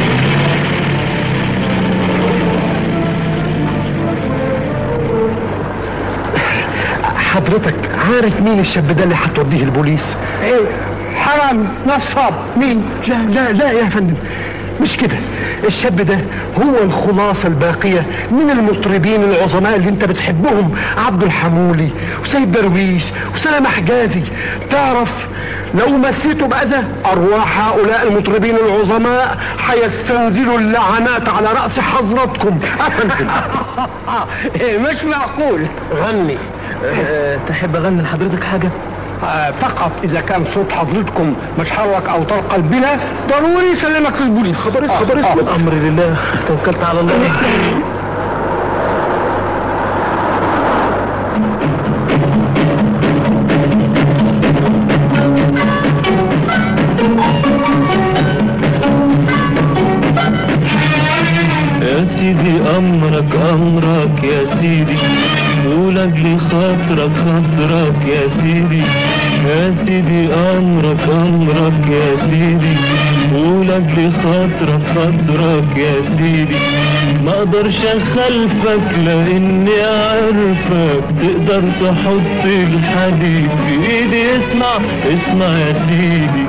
حضرتك عارف مين الشاب ده اللي هتوديه البوليس ايه حرام نصاب مين لا لا لا يا فندم مش كده الشاب ده هو الخلاصة الباقية من المطربين العظماء اللي انت بتحبهم عبد الحمولي وسيد درويش وسلام حجازي تعرف لو مسيته بأذى أرواح هؤلاء المطربين العظماء هيستنزلوا اللعنات على رأس حضراتكم أفندم إيه مش معقول غني أه تحب اغني لحضرتك حاجه آه فقط اذا كان صوت حضرتكم مش حرك او طرق قلبنا ضروري يسلمك في البوليس خبر خبر اسود الامر لله توكلت على الله يا سيدي امرك امرك يا سيدي لاجل خاطرك خاطرك يا سيدي يا سيدي امرك امرك يا سيدي لاجل خاطرك خاطرك يا سيدي ما اقدرش اخلفك لاني عارفك تقدر تحط الحديد في ايدي اسمع اسمع يا سيدي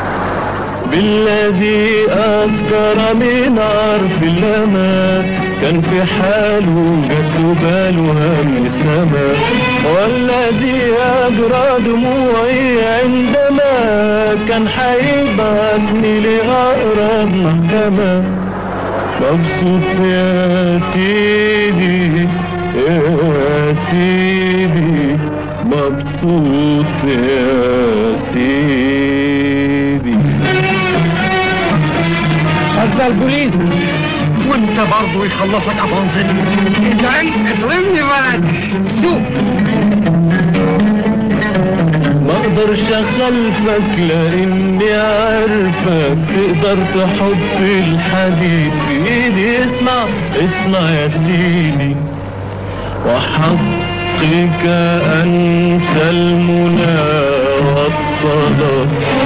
بالذي أذكر من عرف الأمان كان في حاله جت باله هم السماء والذي أجرى دموعي عندما كان حيبعتني لأقرب محكمة مبسوط يا سيدي يا سيدي مبسوط يا سيدي هذا البوليس وانت برضه يخلصك ابانزل ازاي اضربني ولد شوف ما اقدرش اخلفك لاني عارفك تقدر تحط الحديد في ايدي اسمع اسمع يا سيدي وحقك انت المنى والصلاة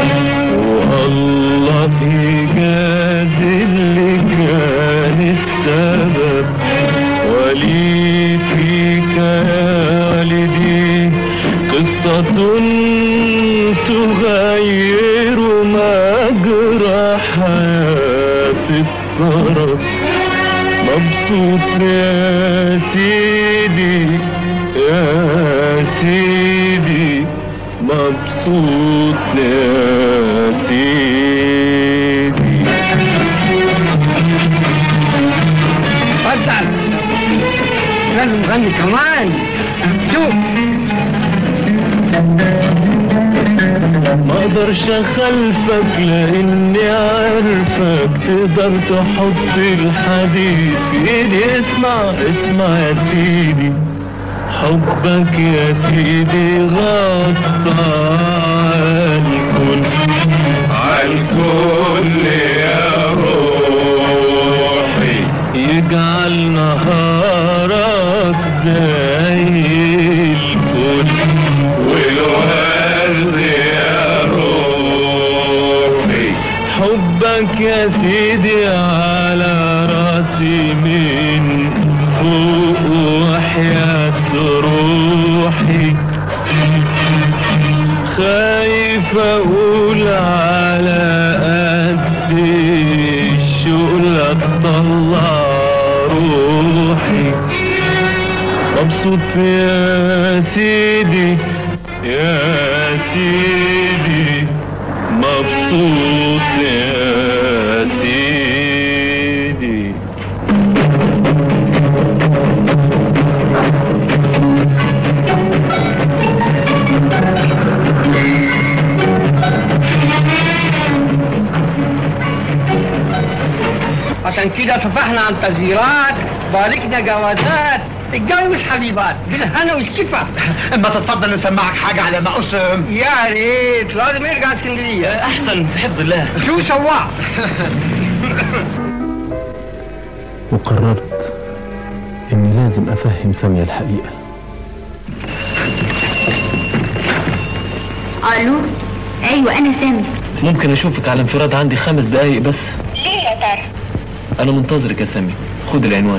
والله يجازي اللي كان السبب ولي فيك يا والدي قصة تغير مجرى حياة الطرف مبسوط يا سيدي يا سيدي مبسوط يا سيدي اتفضل لازم نغني كمان شوف ما اقدرش اخلفك لاني عارفك تقدر تحط الحديد في ايدي اسمع اسمع يا سيدي حبك يا سيدي غطى عالكل عالكل يا روحي يجعل نهارك زي الفل والورد يا روحي حبك يا سيدي على راسي من فوق وحياة روحي خايف اقول على قد الشغل اطلع روحي مبسوط يا سيدي يا سيدي مبسوط يا سيدي عشان كده صفحنا عن تغييرات باركنا جوازات الجو مش حبيبات بالهنا والشفا اما تتفضل نسمعك حاجة على ما اسم يا ريت لازم يرجع اسكندريه احسن بحفظ الله شو سواع وقررت اني لازم افهم سامية الحقيقة الو ايوه انا سامي ممكن اشوفك على انفراد عندي خمس دقايق بس ليه يا ترى انا منتظرك يا سامي خد العنوان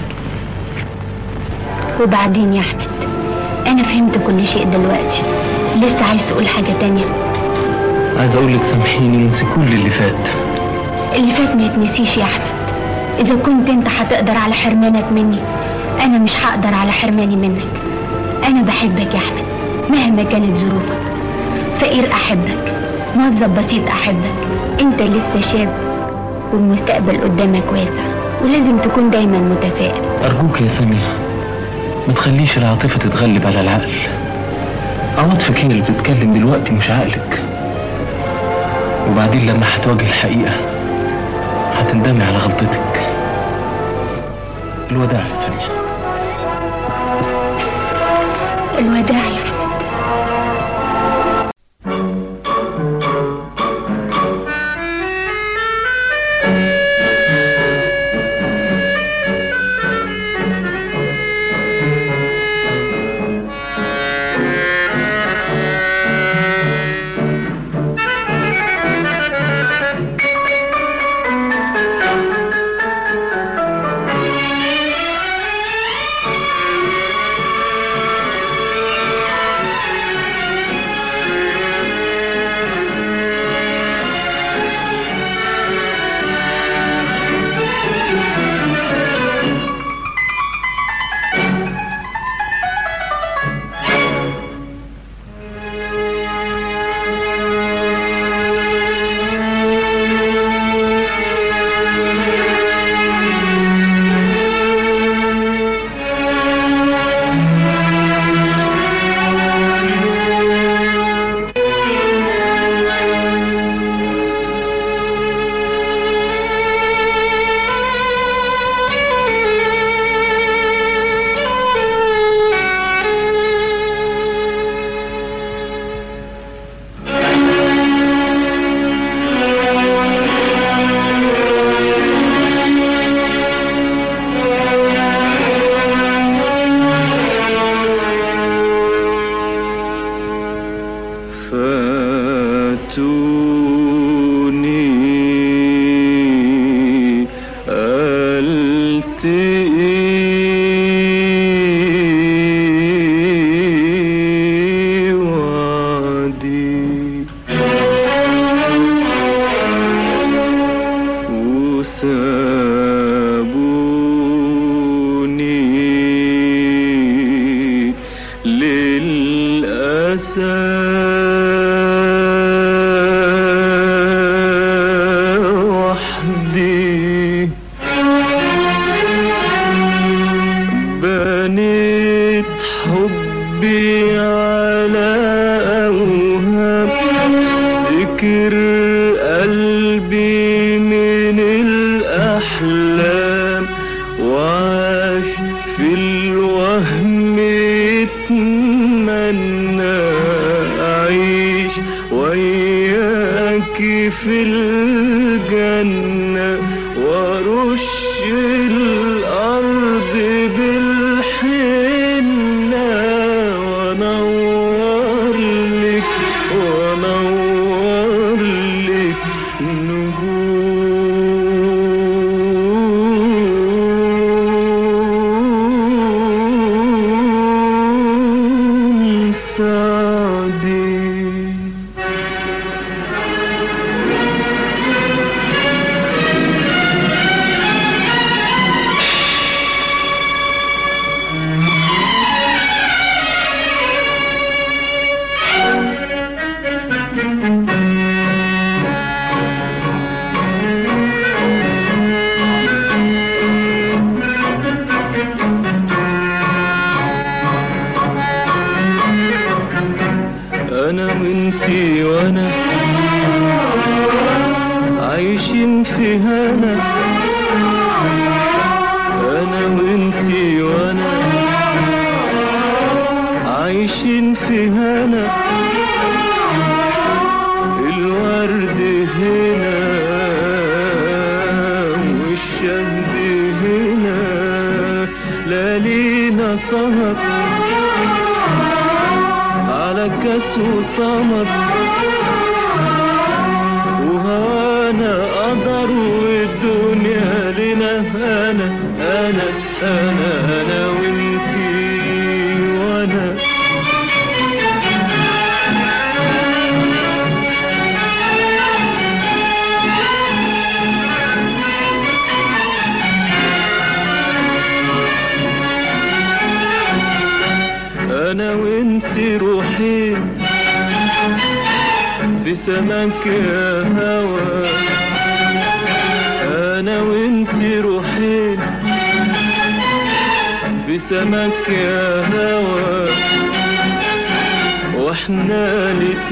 وبعدين يا احمد انا فهمت كل شيء دلوقتي لسه عايز تقول حاجه تانية عايز اقول لك سامحيني وانسي كل اللي فات اللي فات ما يتنسيش يا احمد اذا كنت انت هتقدر على حرمانك مني انا مش هقدر على حرماني منك انا بحبك يا احمد مهما كانت ظروفك فقير احبك موظف بسيط احبك انت لسه شاب والمستقبل قدامك واسع ولازم تكون دايما متفائل ارجوك يا سامية ما تخليش العاطفة تتغلب على العقل عواطفك هي اللي بتتكلم دلوقتي مش عقلك وبعدين لما هتواجه الحقيقة هتندمي على غلطتك الوداع يا سامية الوداع يا احمد فاتوني ألتقي وعدي وسابوني للأسى وحدي بنيت حبي على أوهام ذكر قلبي من الأحلام وعاش في الوهم يتمنى أعيش وياك في الجنة وارش الأرض وانتي وانا عايشين في هنا انا وانتي وانا عايشين في هنا الورد هنا والشهد هنا لا لينا سهر على كاس وسمر وهوانا قدر والدنيا لنا انا انا انا انا وانتي وانا انا وانتي روحين في سماك يا هوا انا وانتي روحين في سماك يا هوا واحنا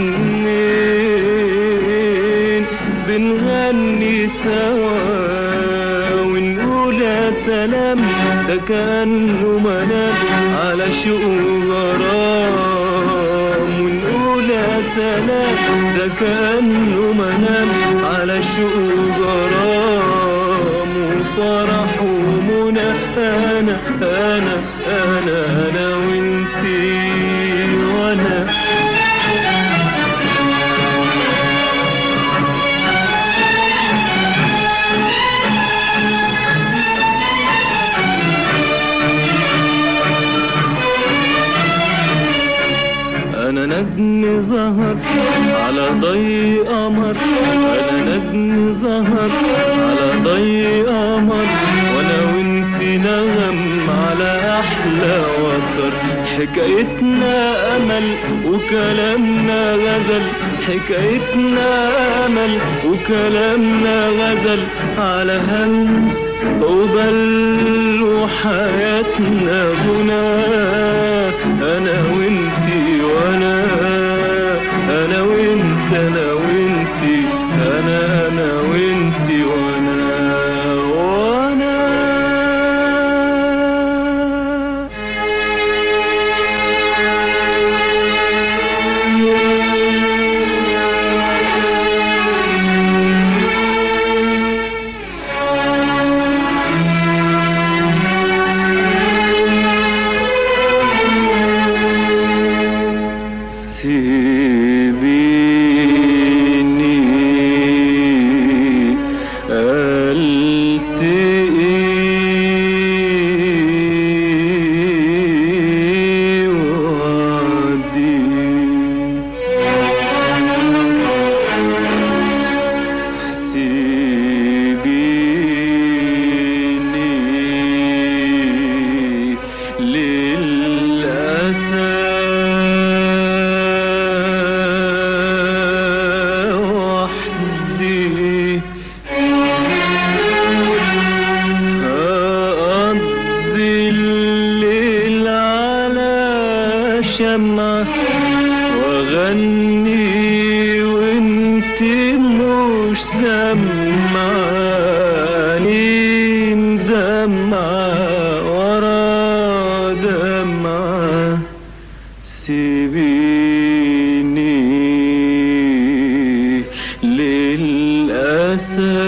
الاتنين بنغني سوا ونقول يا سلام ده كأنه منام على شوق غرام ونقول يا سلام ده كأنه منام على شوق غرام وفرح ومنى أنا أنا أنا أنا وانتي وأنا انا نجم ظهر على ضي قمر انا نجم ظهر على ضي قمر وانا وانتي نغم على احلى وتر حكايتنا امل وكلامنا غزل حكايتنا امل وكلامنا غزل على همس وبل وحياتنا غنى انا وانتي وانا انا وانت انا وانتي انا انا وانتي وانا وانا سيبيني ألتقي وعدي سيبيني للأسى وحدي أقضي الليل على شمعة وأغني وانت مش سمعاني مدمعة ورا دمعة سيبيني للأسى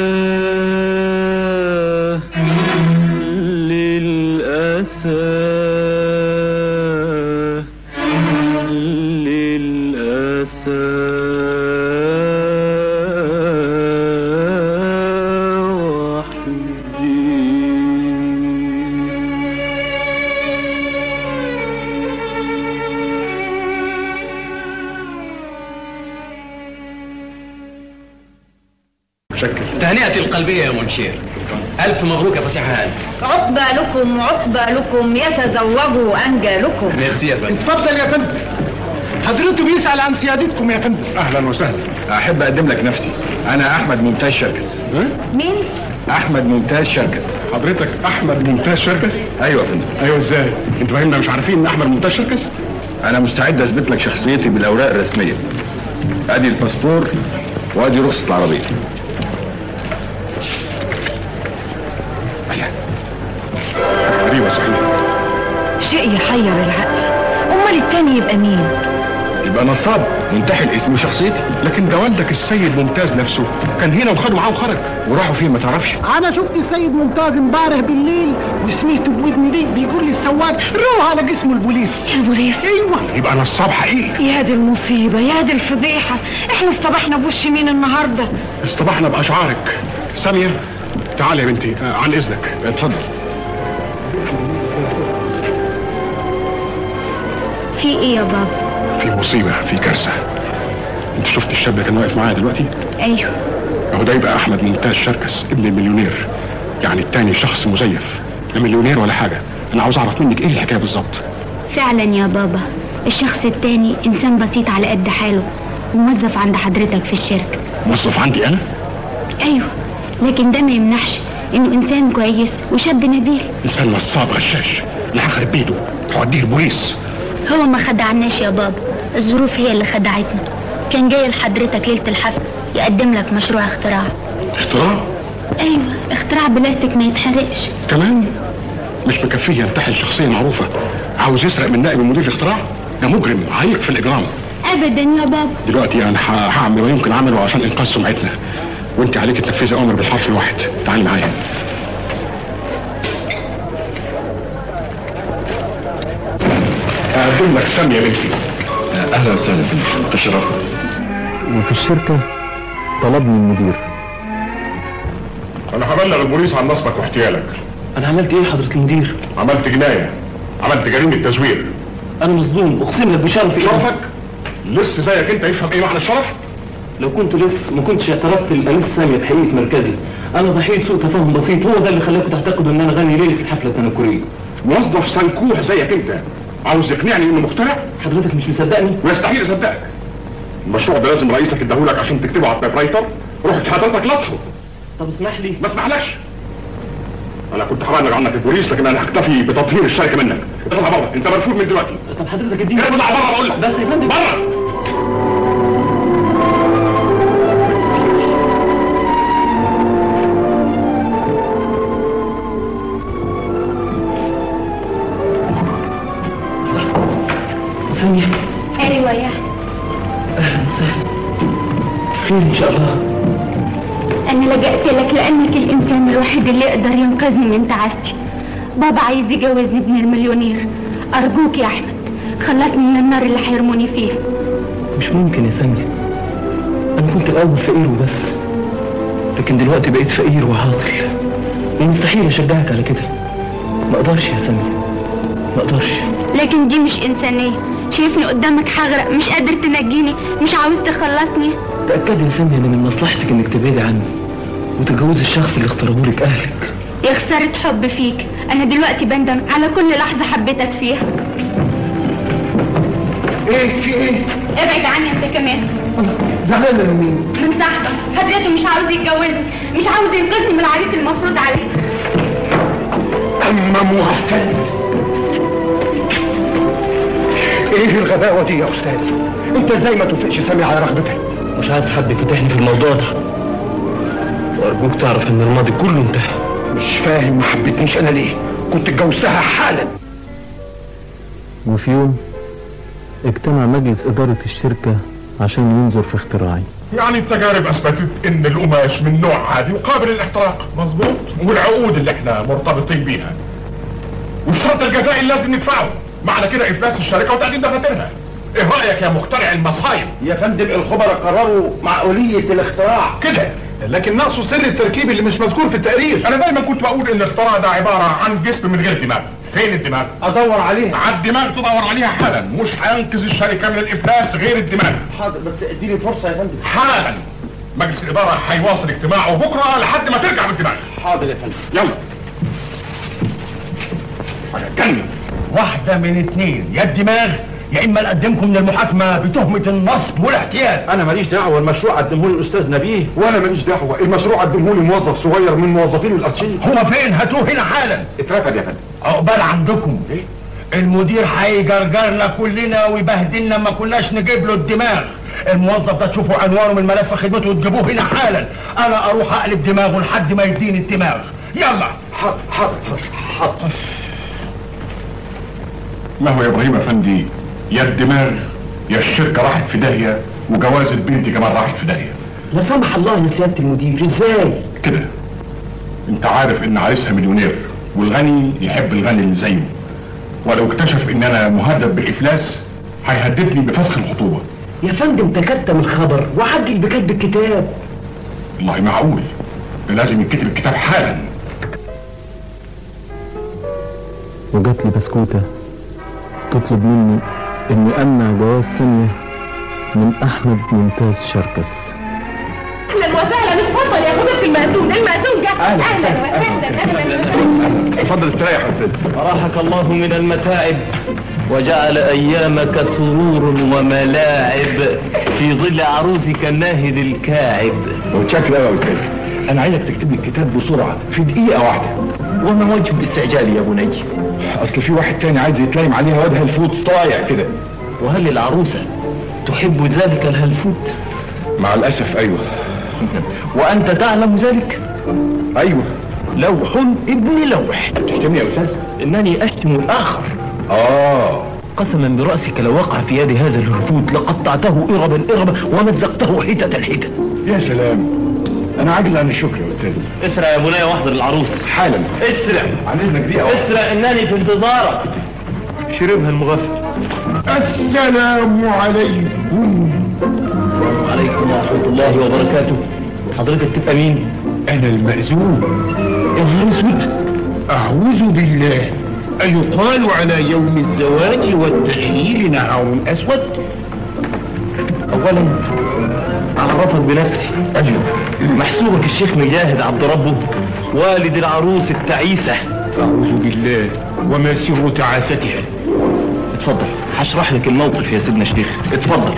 للأسى للأسى تهنئتي القلبية يا منشير ألف مبروك يا فسيح هاني عقبى لكم عقبى لكم يتزوجوا أنجالكم ميرسي يا فندم اتفضل يا فندم حضرته بيسأل عن سيادتكم يا فندم اهلا وسهلا احب اقدم لك نفسي انا احمد ممتاز شركس مين؟ احمد ممتاز شركس حضرتك احمد ممتاز شركس ايوه يا فندم ايوه ازاي انتوا فاهمنا مش عارفين ان احمد ممتاز شركس انا مستعد اثبت لك شخصيتي بالاوراق الرسميه ادي الباسبور وادي رخصة العربية غريبة صحيح شيء يحير العقل امال التاني يبقى مين يبقى نصاب منتحل اسم وشخصيتي لكن ده والدك السيد ممتاز نفسه كان هنا وخدوا معاه وخرج وراحوا فين ما تعرفش انا شفت السيد ممتاز امبارح بالليل وسمعت بودني دي بيقول لي السواق روح على جسم البوليس البوليس ايوه يبقى نصاب حقيقي يا دي المصيبة يا دي الفضيحة احنا اصطبحنا بوش مين النهاردة اصطبحنا باشعارك سامية تعالي يا بنتي آه عن اذنك اتفضل في ايه يا بابا في مصيبة في كارثة انت شفت الشاب اللي كان واقف معايا دلوقتي ايوه اهو ده يبقى احمد ممتاز شركس ابن المليونير يعني التاني شخص مزيف لا مليونير ولا حاجة انا عاوز اعرف منك ايه الحكاية بالظبط فعلا يا بابا الشخص التاني انسان بسيط على قد حاله موظف عند حضرتك في الشركة موظف عندي انا ايوه لكن ده ما يمنعش انه انسان كويس وشاب نبيل انسان نصاب غشاش اللي هخرب بيته هوديه البوليس هو ما خدعناش يا بابا الظروف هي اللي خدعتنا كان جاي لحضرتك ليلة الحفل يقدم لك مشروع اختراع اختراع ايوه اختراع بلاستيك ما يتحرقش كمان مش مكفيه ينتحل شخصية معروفة عاوز يسرق من نائب المدير الاختراع ده مجرم عايق في الاجرام ابدا يا بابا دلوقتي انا ه- هعمل ما يمكن اعمله عشان انقاذ سمعتنا وانت عليك تنفذي امر بالحرف الواحد تعالي معايا اقدم لك سامية بنتي اهلا وسهلا بك تشرف وفي الشركة طلبني المدير انا هبلغ البوليس عن نصبك واحتيالك انا عملت ايه حضرة المدير عملت جناية عملت جريمة تزوير انا مظلوم اقسم لك بشرف شرفك لسه زيك انت يفهم ايه معنى الشرف لو كنت لسه ما كنتش اعترفت للانيس سامية بحقيقة مركزي انا ضحية سوء تفاهم بسيط هو ده اللي خلاكم تعتقدوا ان انا غني ليلة الحفلة التنكرية موظف سنكوح زيك انت عاوز يقنعني انه مخترع حضرتك مش مصدقني ويستحيل اصدقك المشروع ده لازم رئيسك يديهولك عشان تكتبه على التايبرايتر رحت حضرتك لطشه طب اسمح لي ما اسمحلكش انا كنت هبلغ عنك البوليس لكن انا هكتفي بتطهير الشركه منك اطلع بره انت مرفوض من دلوقتي طب حضرتك اديني اطلع بره بقول لك بس يا فندم بره سامية ايوه يا اهلا وسهلا خير ان شاء الله انا لجأت لك لانك الانسان الوحيد اللي يقدر ينقذني من تعاستي بابا عايز يجوزني ابن المليونير ارجوك يا احمد خلصني من النار اللي هيرموني فيها مش ممكن يا سامية انا كنت الاول فقير وبس لكن دلوقتي بقيت فقير وعاطل ومستحيل اشجعك على كده ما اقدرش يا سامية ما اقدرش لكن دي مش انسانيه شايفني قدامك هغرق مش قادر تنجيني مش عاوز تخلصني تأكدي يا سامية ان من مصلحتك انك تبعدي عني وتتجوزي الشخص اللي اختاره لك اهلك يا خسارة حب فيك انا دلوقتي بندم على كل لحظة حبيتك فيها ايه في ايه ابعد عني انت كمان زعلانه من مين من صاحبك حضرته مش عاوز يتجوزني مش عاوز ينقذني من العريس المفروض عليه اما مغفل ايه الغباوه دي يا استاذ انت ازاي ما توافقش سامي على رغبتك مش عايز حد يفتحني في الموضوع ده وارجوك تعرف ان الماضي كله انتهى مش فاهم ما حبيتنيش انا ليه كنت اتجوزتها حالا وفي يوم اجتمع مجلس إدارة الشركة عشان ينظر في اختراعي يعني التجارب اثبتت ان القماش من نوع عادي وقابل للاحتراق مظبوط والعقود اللي احنا مرتبطين بيها والشرط الجزائي اللي لازم ندفعه معنى كده افلاس الشركه وتقديم دفاترها ايه رايك يا مخترع المصايب يا فندم الخبراء قرروا معقوليه الاختراع كده لكن ناقصه سر التركيب اللي مش مذكور في التقرير انا دايما كنت بقول ان الاختراع ده عباره عن جسم من غير دماغ فين الدماغ ادور عليها على الدماغ تدور عليها حالا مش هينقذ الشركه من الافلاس غير الدماغ حاضر بس اديني فرصه يا فندم حالا مجلس الاداره هيواصل اجتماعه بكره لحد ما ترجع بالدماغ حاضر يا فندم يلا حاجه تجنن واحده من اتنين يا الدماغ يا اما نقدمكم للمحاكمه بتهمه النصب والاحتيال انا ماليش دعوه المشروع قدمه لي الاستاذ نبيه وانا ماليش دعوه المشروع قدمه لي موظف صغير من موظفين الارشيف هو فين هاتوه هنا حالا اترفد يا فندم عقبال عندكم المدير هيجرجرنا كلنا ويبهدلنا ما كناش نجيب له الدماغ الموظف ده تشوفوا عنوانه من ملف خدمته وتجيبوه هنا حالا انا اروح اقلب دماغه لحد ما يديني الدماغ يلا حاضر حاضر حاضر ما هو يا ابراهيم افندي يا الدماغ يا الشركه راحت في داهيه وجواز البنت كمان راحت في داهيه لا سمح الله يا سياده المدير ازاي كده انت عارف ان عريسها مليونير والغني يحب الغني اللي زيه ولو اكتشف ان انا مهدد بالافلاس هيهددني بفسخ الخطوبه يا فندم تكتم الخبر وعجل بكتب الكتاب والله معقول ده لازم يتكتب الكتاب حالا وجات لي بسكوتة تطلب مني اني امنع جواز سامية من احمد ممتاز شركس اهلا وسهلا اتفضل يا فضيله المأذون المأذون جه اهلا وسهلا اهلا اتفضل استريح يا استاذ أراحك الله من المتاعب وجعل أيامك سرور وملاعب في ظل عروسك الناهد الكاعب متشكر قوي يا استاذ انا عايزك تكتب لي الكتاب بسرعه في دقيقه واحده وما وجه الاستعجال يا بني اصل في واحد تاني عايز يتلايم عليها واد هلفوت طايع كده وهل العروسة تحب ذلك الهلفوت مع الاسف ايوه وأنت تعلم ذلك ايوه لوح ابن لوح تشتمني يا استاذ إنني أشتم الآخر اه قسما برأسك لو وقع في يد هذا الهلفوت لقطعته إربا إربا ومزقته حتة حتة يا سلام انا عاجز عن الشكر يا استاذ اسرع يا بني واحضر العروس حالا اسرع عن اذنك دقيقه واحدة. اسرع إنني في انتظارك شربها المغفل السلام عليكم وعليكم ورحمة الله وبركاته حضرتك تبقى مين؟ انا المأذون يا نهار اسود اعوذ بالله ايقال على يوم الزواج والتحليل نهار اسود اولا اعرفك بنفسي اجل محسوبك الشيخ مجاهد عبد ربه والد العروس التعيسة اعوذ بالله وما سر تعاستها اتفضل هشرح لك الموقف يا سيدنا الشيخ اتفضل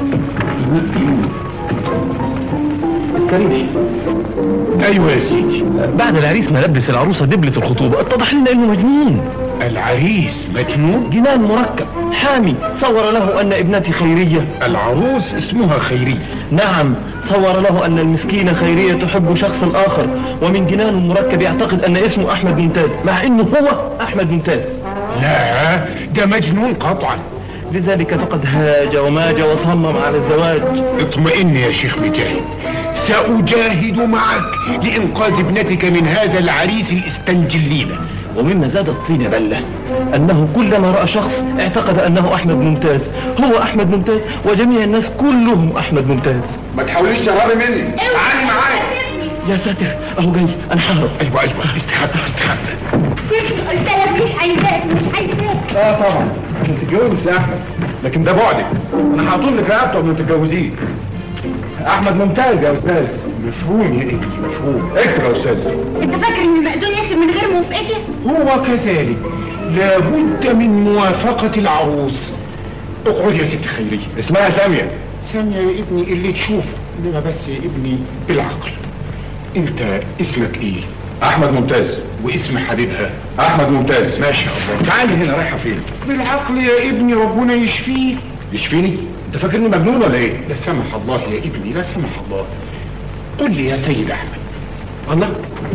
الكريم ايوه يا سيدي بعد العريس ما لبس العروسة دبلة الخطوبة اتضح لنا انه مجنون العريس مجنون جنان مركب حامي صور له ان ابنتي خيرية العروس اسمها خيرية نعم صور له ان المسكينة خيرية تحب شخصا اخر ومن جنان مركب يعتقد ان اسمه احمد ممتاز مع انه هو احمد ممتاز لا ده مجنون قطعا لذلك فقد هاج وماج وصمم على الزواج اطمئن يا شيخ مجاهد سأجاهد معك لإنقاذ ابنتك من هذا العريس الاستنجلينة ومما زاد الطين بلة أنه كلما رأى شخص اعتقد أنه أحمد ممتاز هو أحمد ممتاز وجميع الناس كلهم أحمد ممتاز ما تحاوليش تهربي مني تعالي معايا يا ساتر أهو جاي أنا ههرب ايوه ايوه استخبى استخبى قلت لك مش عايزاك مش عايزاك اه طبعا عشان تتجوز يا احمد لكن ده بعدك انا هطول لك رقبته قبل ما تتجوزيه احمد ممتاز يا استاذ مفهوم يا ابني مفهوم اكتب يا استاذ انت فاكر ان المأذون يكتب من غير موافقتي هو كذلك لابد من موافقة العروس اقعد يا ست خيرية اسمها سامية سامية يا ابني اللي تشوفه انما بس يا ابني بالعقل انت اسمك ايه احمد ممتاز واسم حبيبها احمد ممتاز ما شاء الله تعالي هنا رايحه فين بالعقل يا ابني ربنا يشفيك يشفيني انت فاكرني مجنون ولا ايه لا سمح الله يا ابني لا سمح الله قل لي يا سيد احمد الله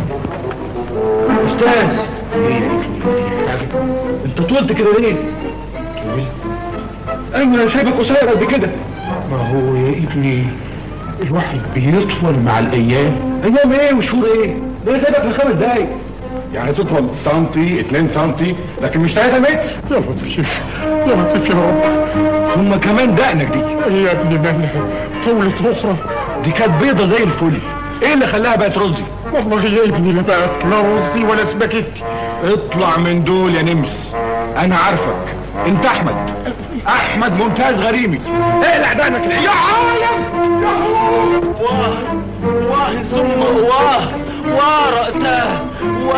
استاذ ايه يا ابني انت طولت كده ليه طولت ايوه انا شايفك قصير قد كده ما هو يا ابني الواحد بيطول مع الايام ايام ايه وشهور ايه ده انا سايبك في خمس دقايق يعني تطول سنتي اتنين سنتي لكن مش 3 متر يا لطيف يا لطيف يا رب هما كمان دقنك دي يا ابني مالها طولت اخرى دي كانت بيضة زي الفل ايه اللي خلاها بقت رزي والله يا ابني لا بقت لا رزي ولا سباكيتي اطلع من دول يا نمس انا عارفك انت احمد احمد ممتاز غريمي اقلع دقنك يا عالم يا عالم واه واه ثم واه ورأسه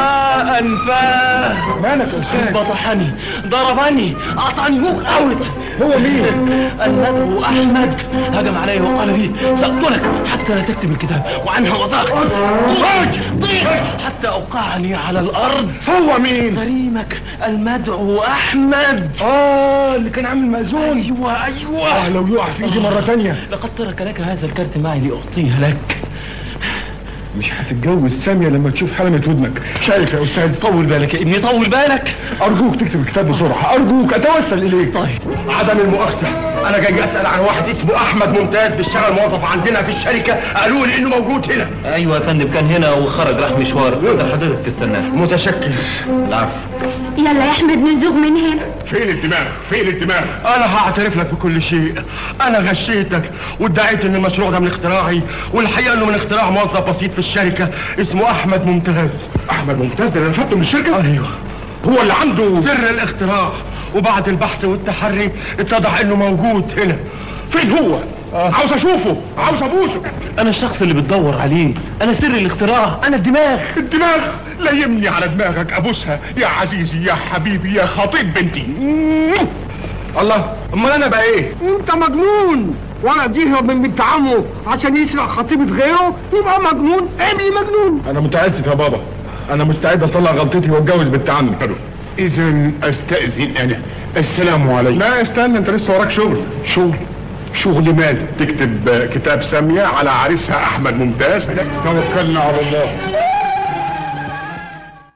وأنفاه مالك يا استاذ بطحني ضربني قطعني موك اوت هو مين؟ المدعو احمد هجم علي وقال لي ساقتلك حتى لا تكتب الكتاب وعنها وثائق ضيق ضيق حتى اوقعني على الارض هو مين؟ كريمك المدعو احمد اه اللي كان عامل مأذون ايوه ايوه اه لو يقع في ايدي مرة تانية لقد ترك لك هذا الكارت معي لاعطيه لك مش هتتجوز سامية لما تشوف حلمة ودنك شايف يا استاذ طول بالك يا ابني طول بالك ارجوك تكتب الكتاب بسرعة ارجوك اتوسل اليك طيب عدم المؤاخذة انا جاي اسأل عن واحد اسمه احمد ممتاز بيشتغل موظف عندنا في الشركة قالوا لي انه موجود هنا ايوه يا فندم كان هنا وخرج راح مشوار تقدر حضرتك تستناه متشكر العفو يلا يا احمد نزوغ من هنا فين الدماغ فين الدماغ انا هعترف لك بكل شيء انا غشيتك وادعيت ان المشروع ده من اختراعي والحقيقه انه من اختراع موظف بسيط في الشركه اسمه احمد ممتاز احمد ممتاز ده اللي رفضته من الشركه ايوه هو اللي عنده سر الاختراع وبعد البحث والتحري اتضح انه موجود هنا فين هو عاوز اشوفه عاوز ابوسه انا الشخص اللي بتدور عليه انا سر الاختراع انا الدماغ الدماغ ليمني على دماغك ابوسها يا عزيزي يا حبيبي يا خطيب بنتي الله امال انا بقى ايه انت مجنون ولد يهرب من بنت عمه عشان يسرق خطيبة غيره يبقى مجنون ابني مجنون انا متاسف يا بابا انا مستعد اصلح غلطتي واتجوز بنت عمي اذا استاذن انا السلام عليكم لا استنى انت لسه وراك شغل شغل شغل مال تكتب كتاب سامية على عريسها احمد ممتاز توكلنا على الله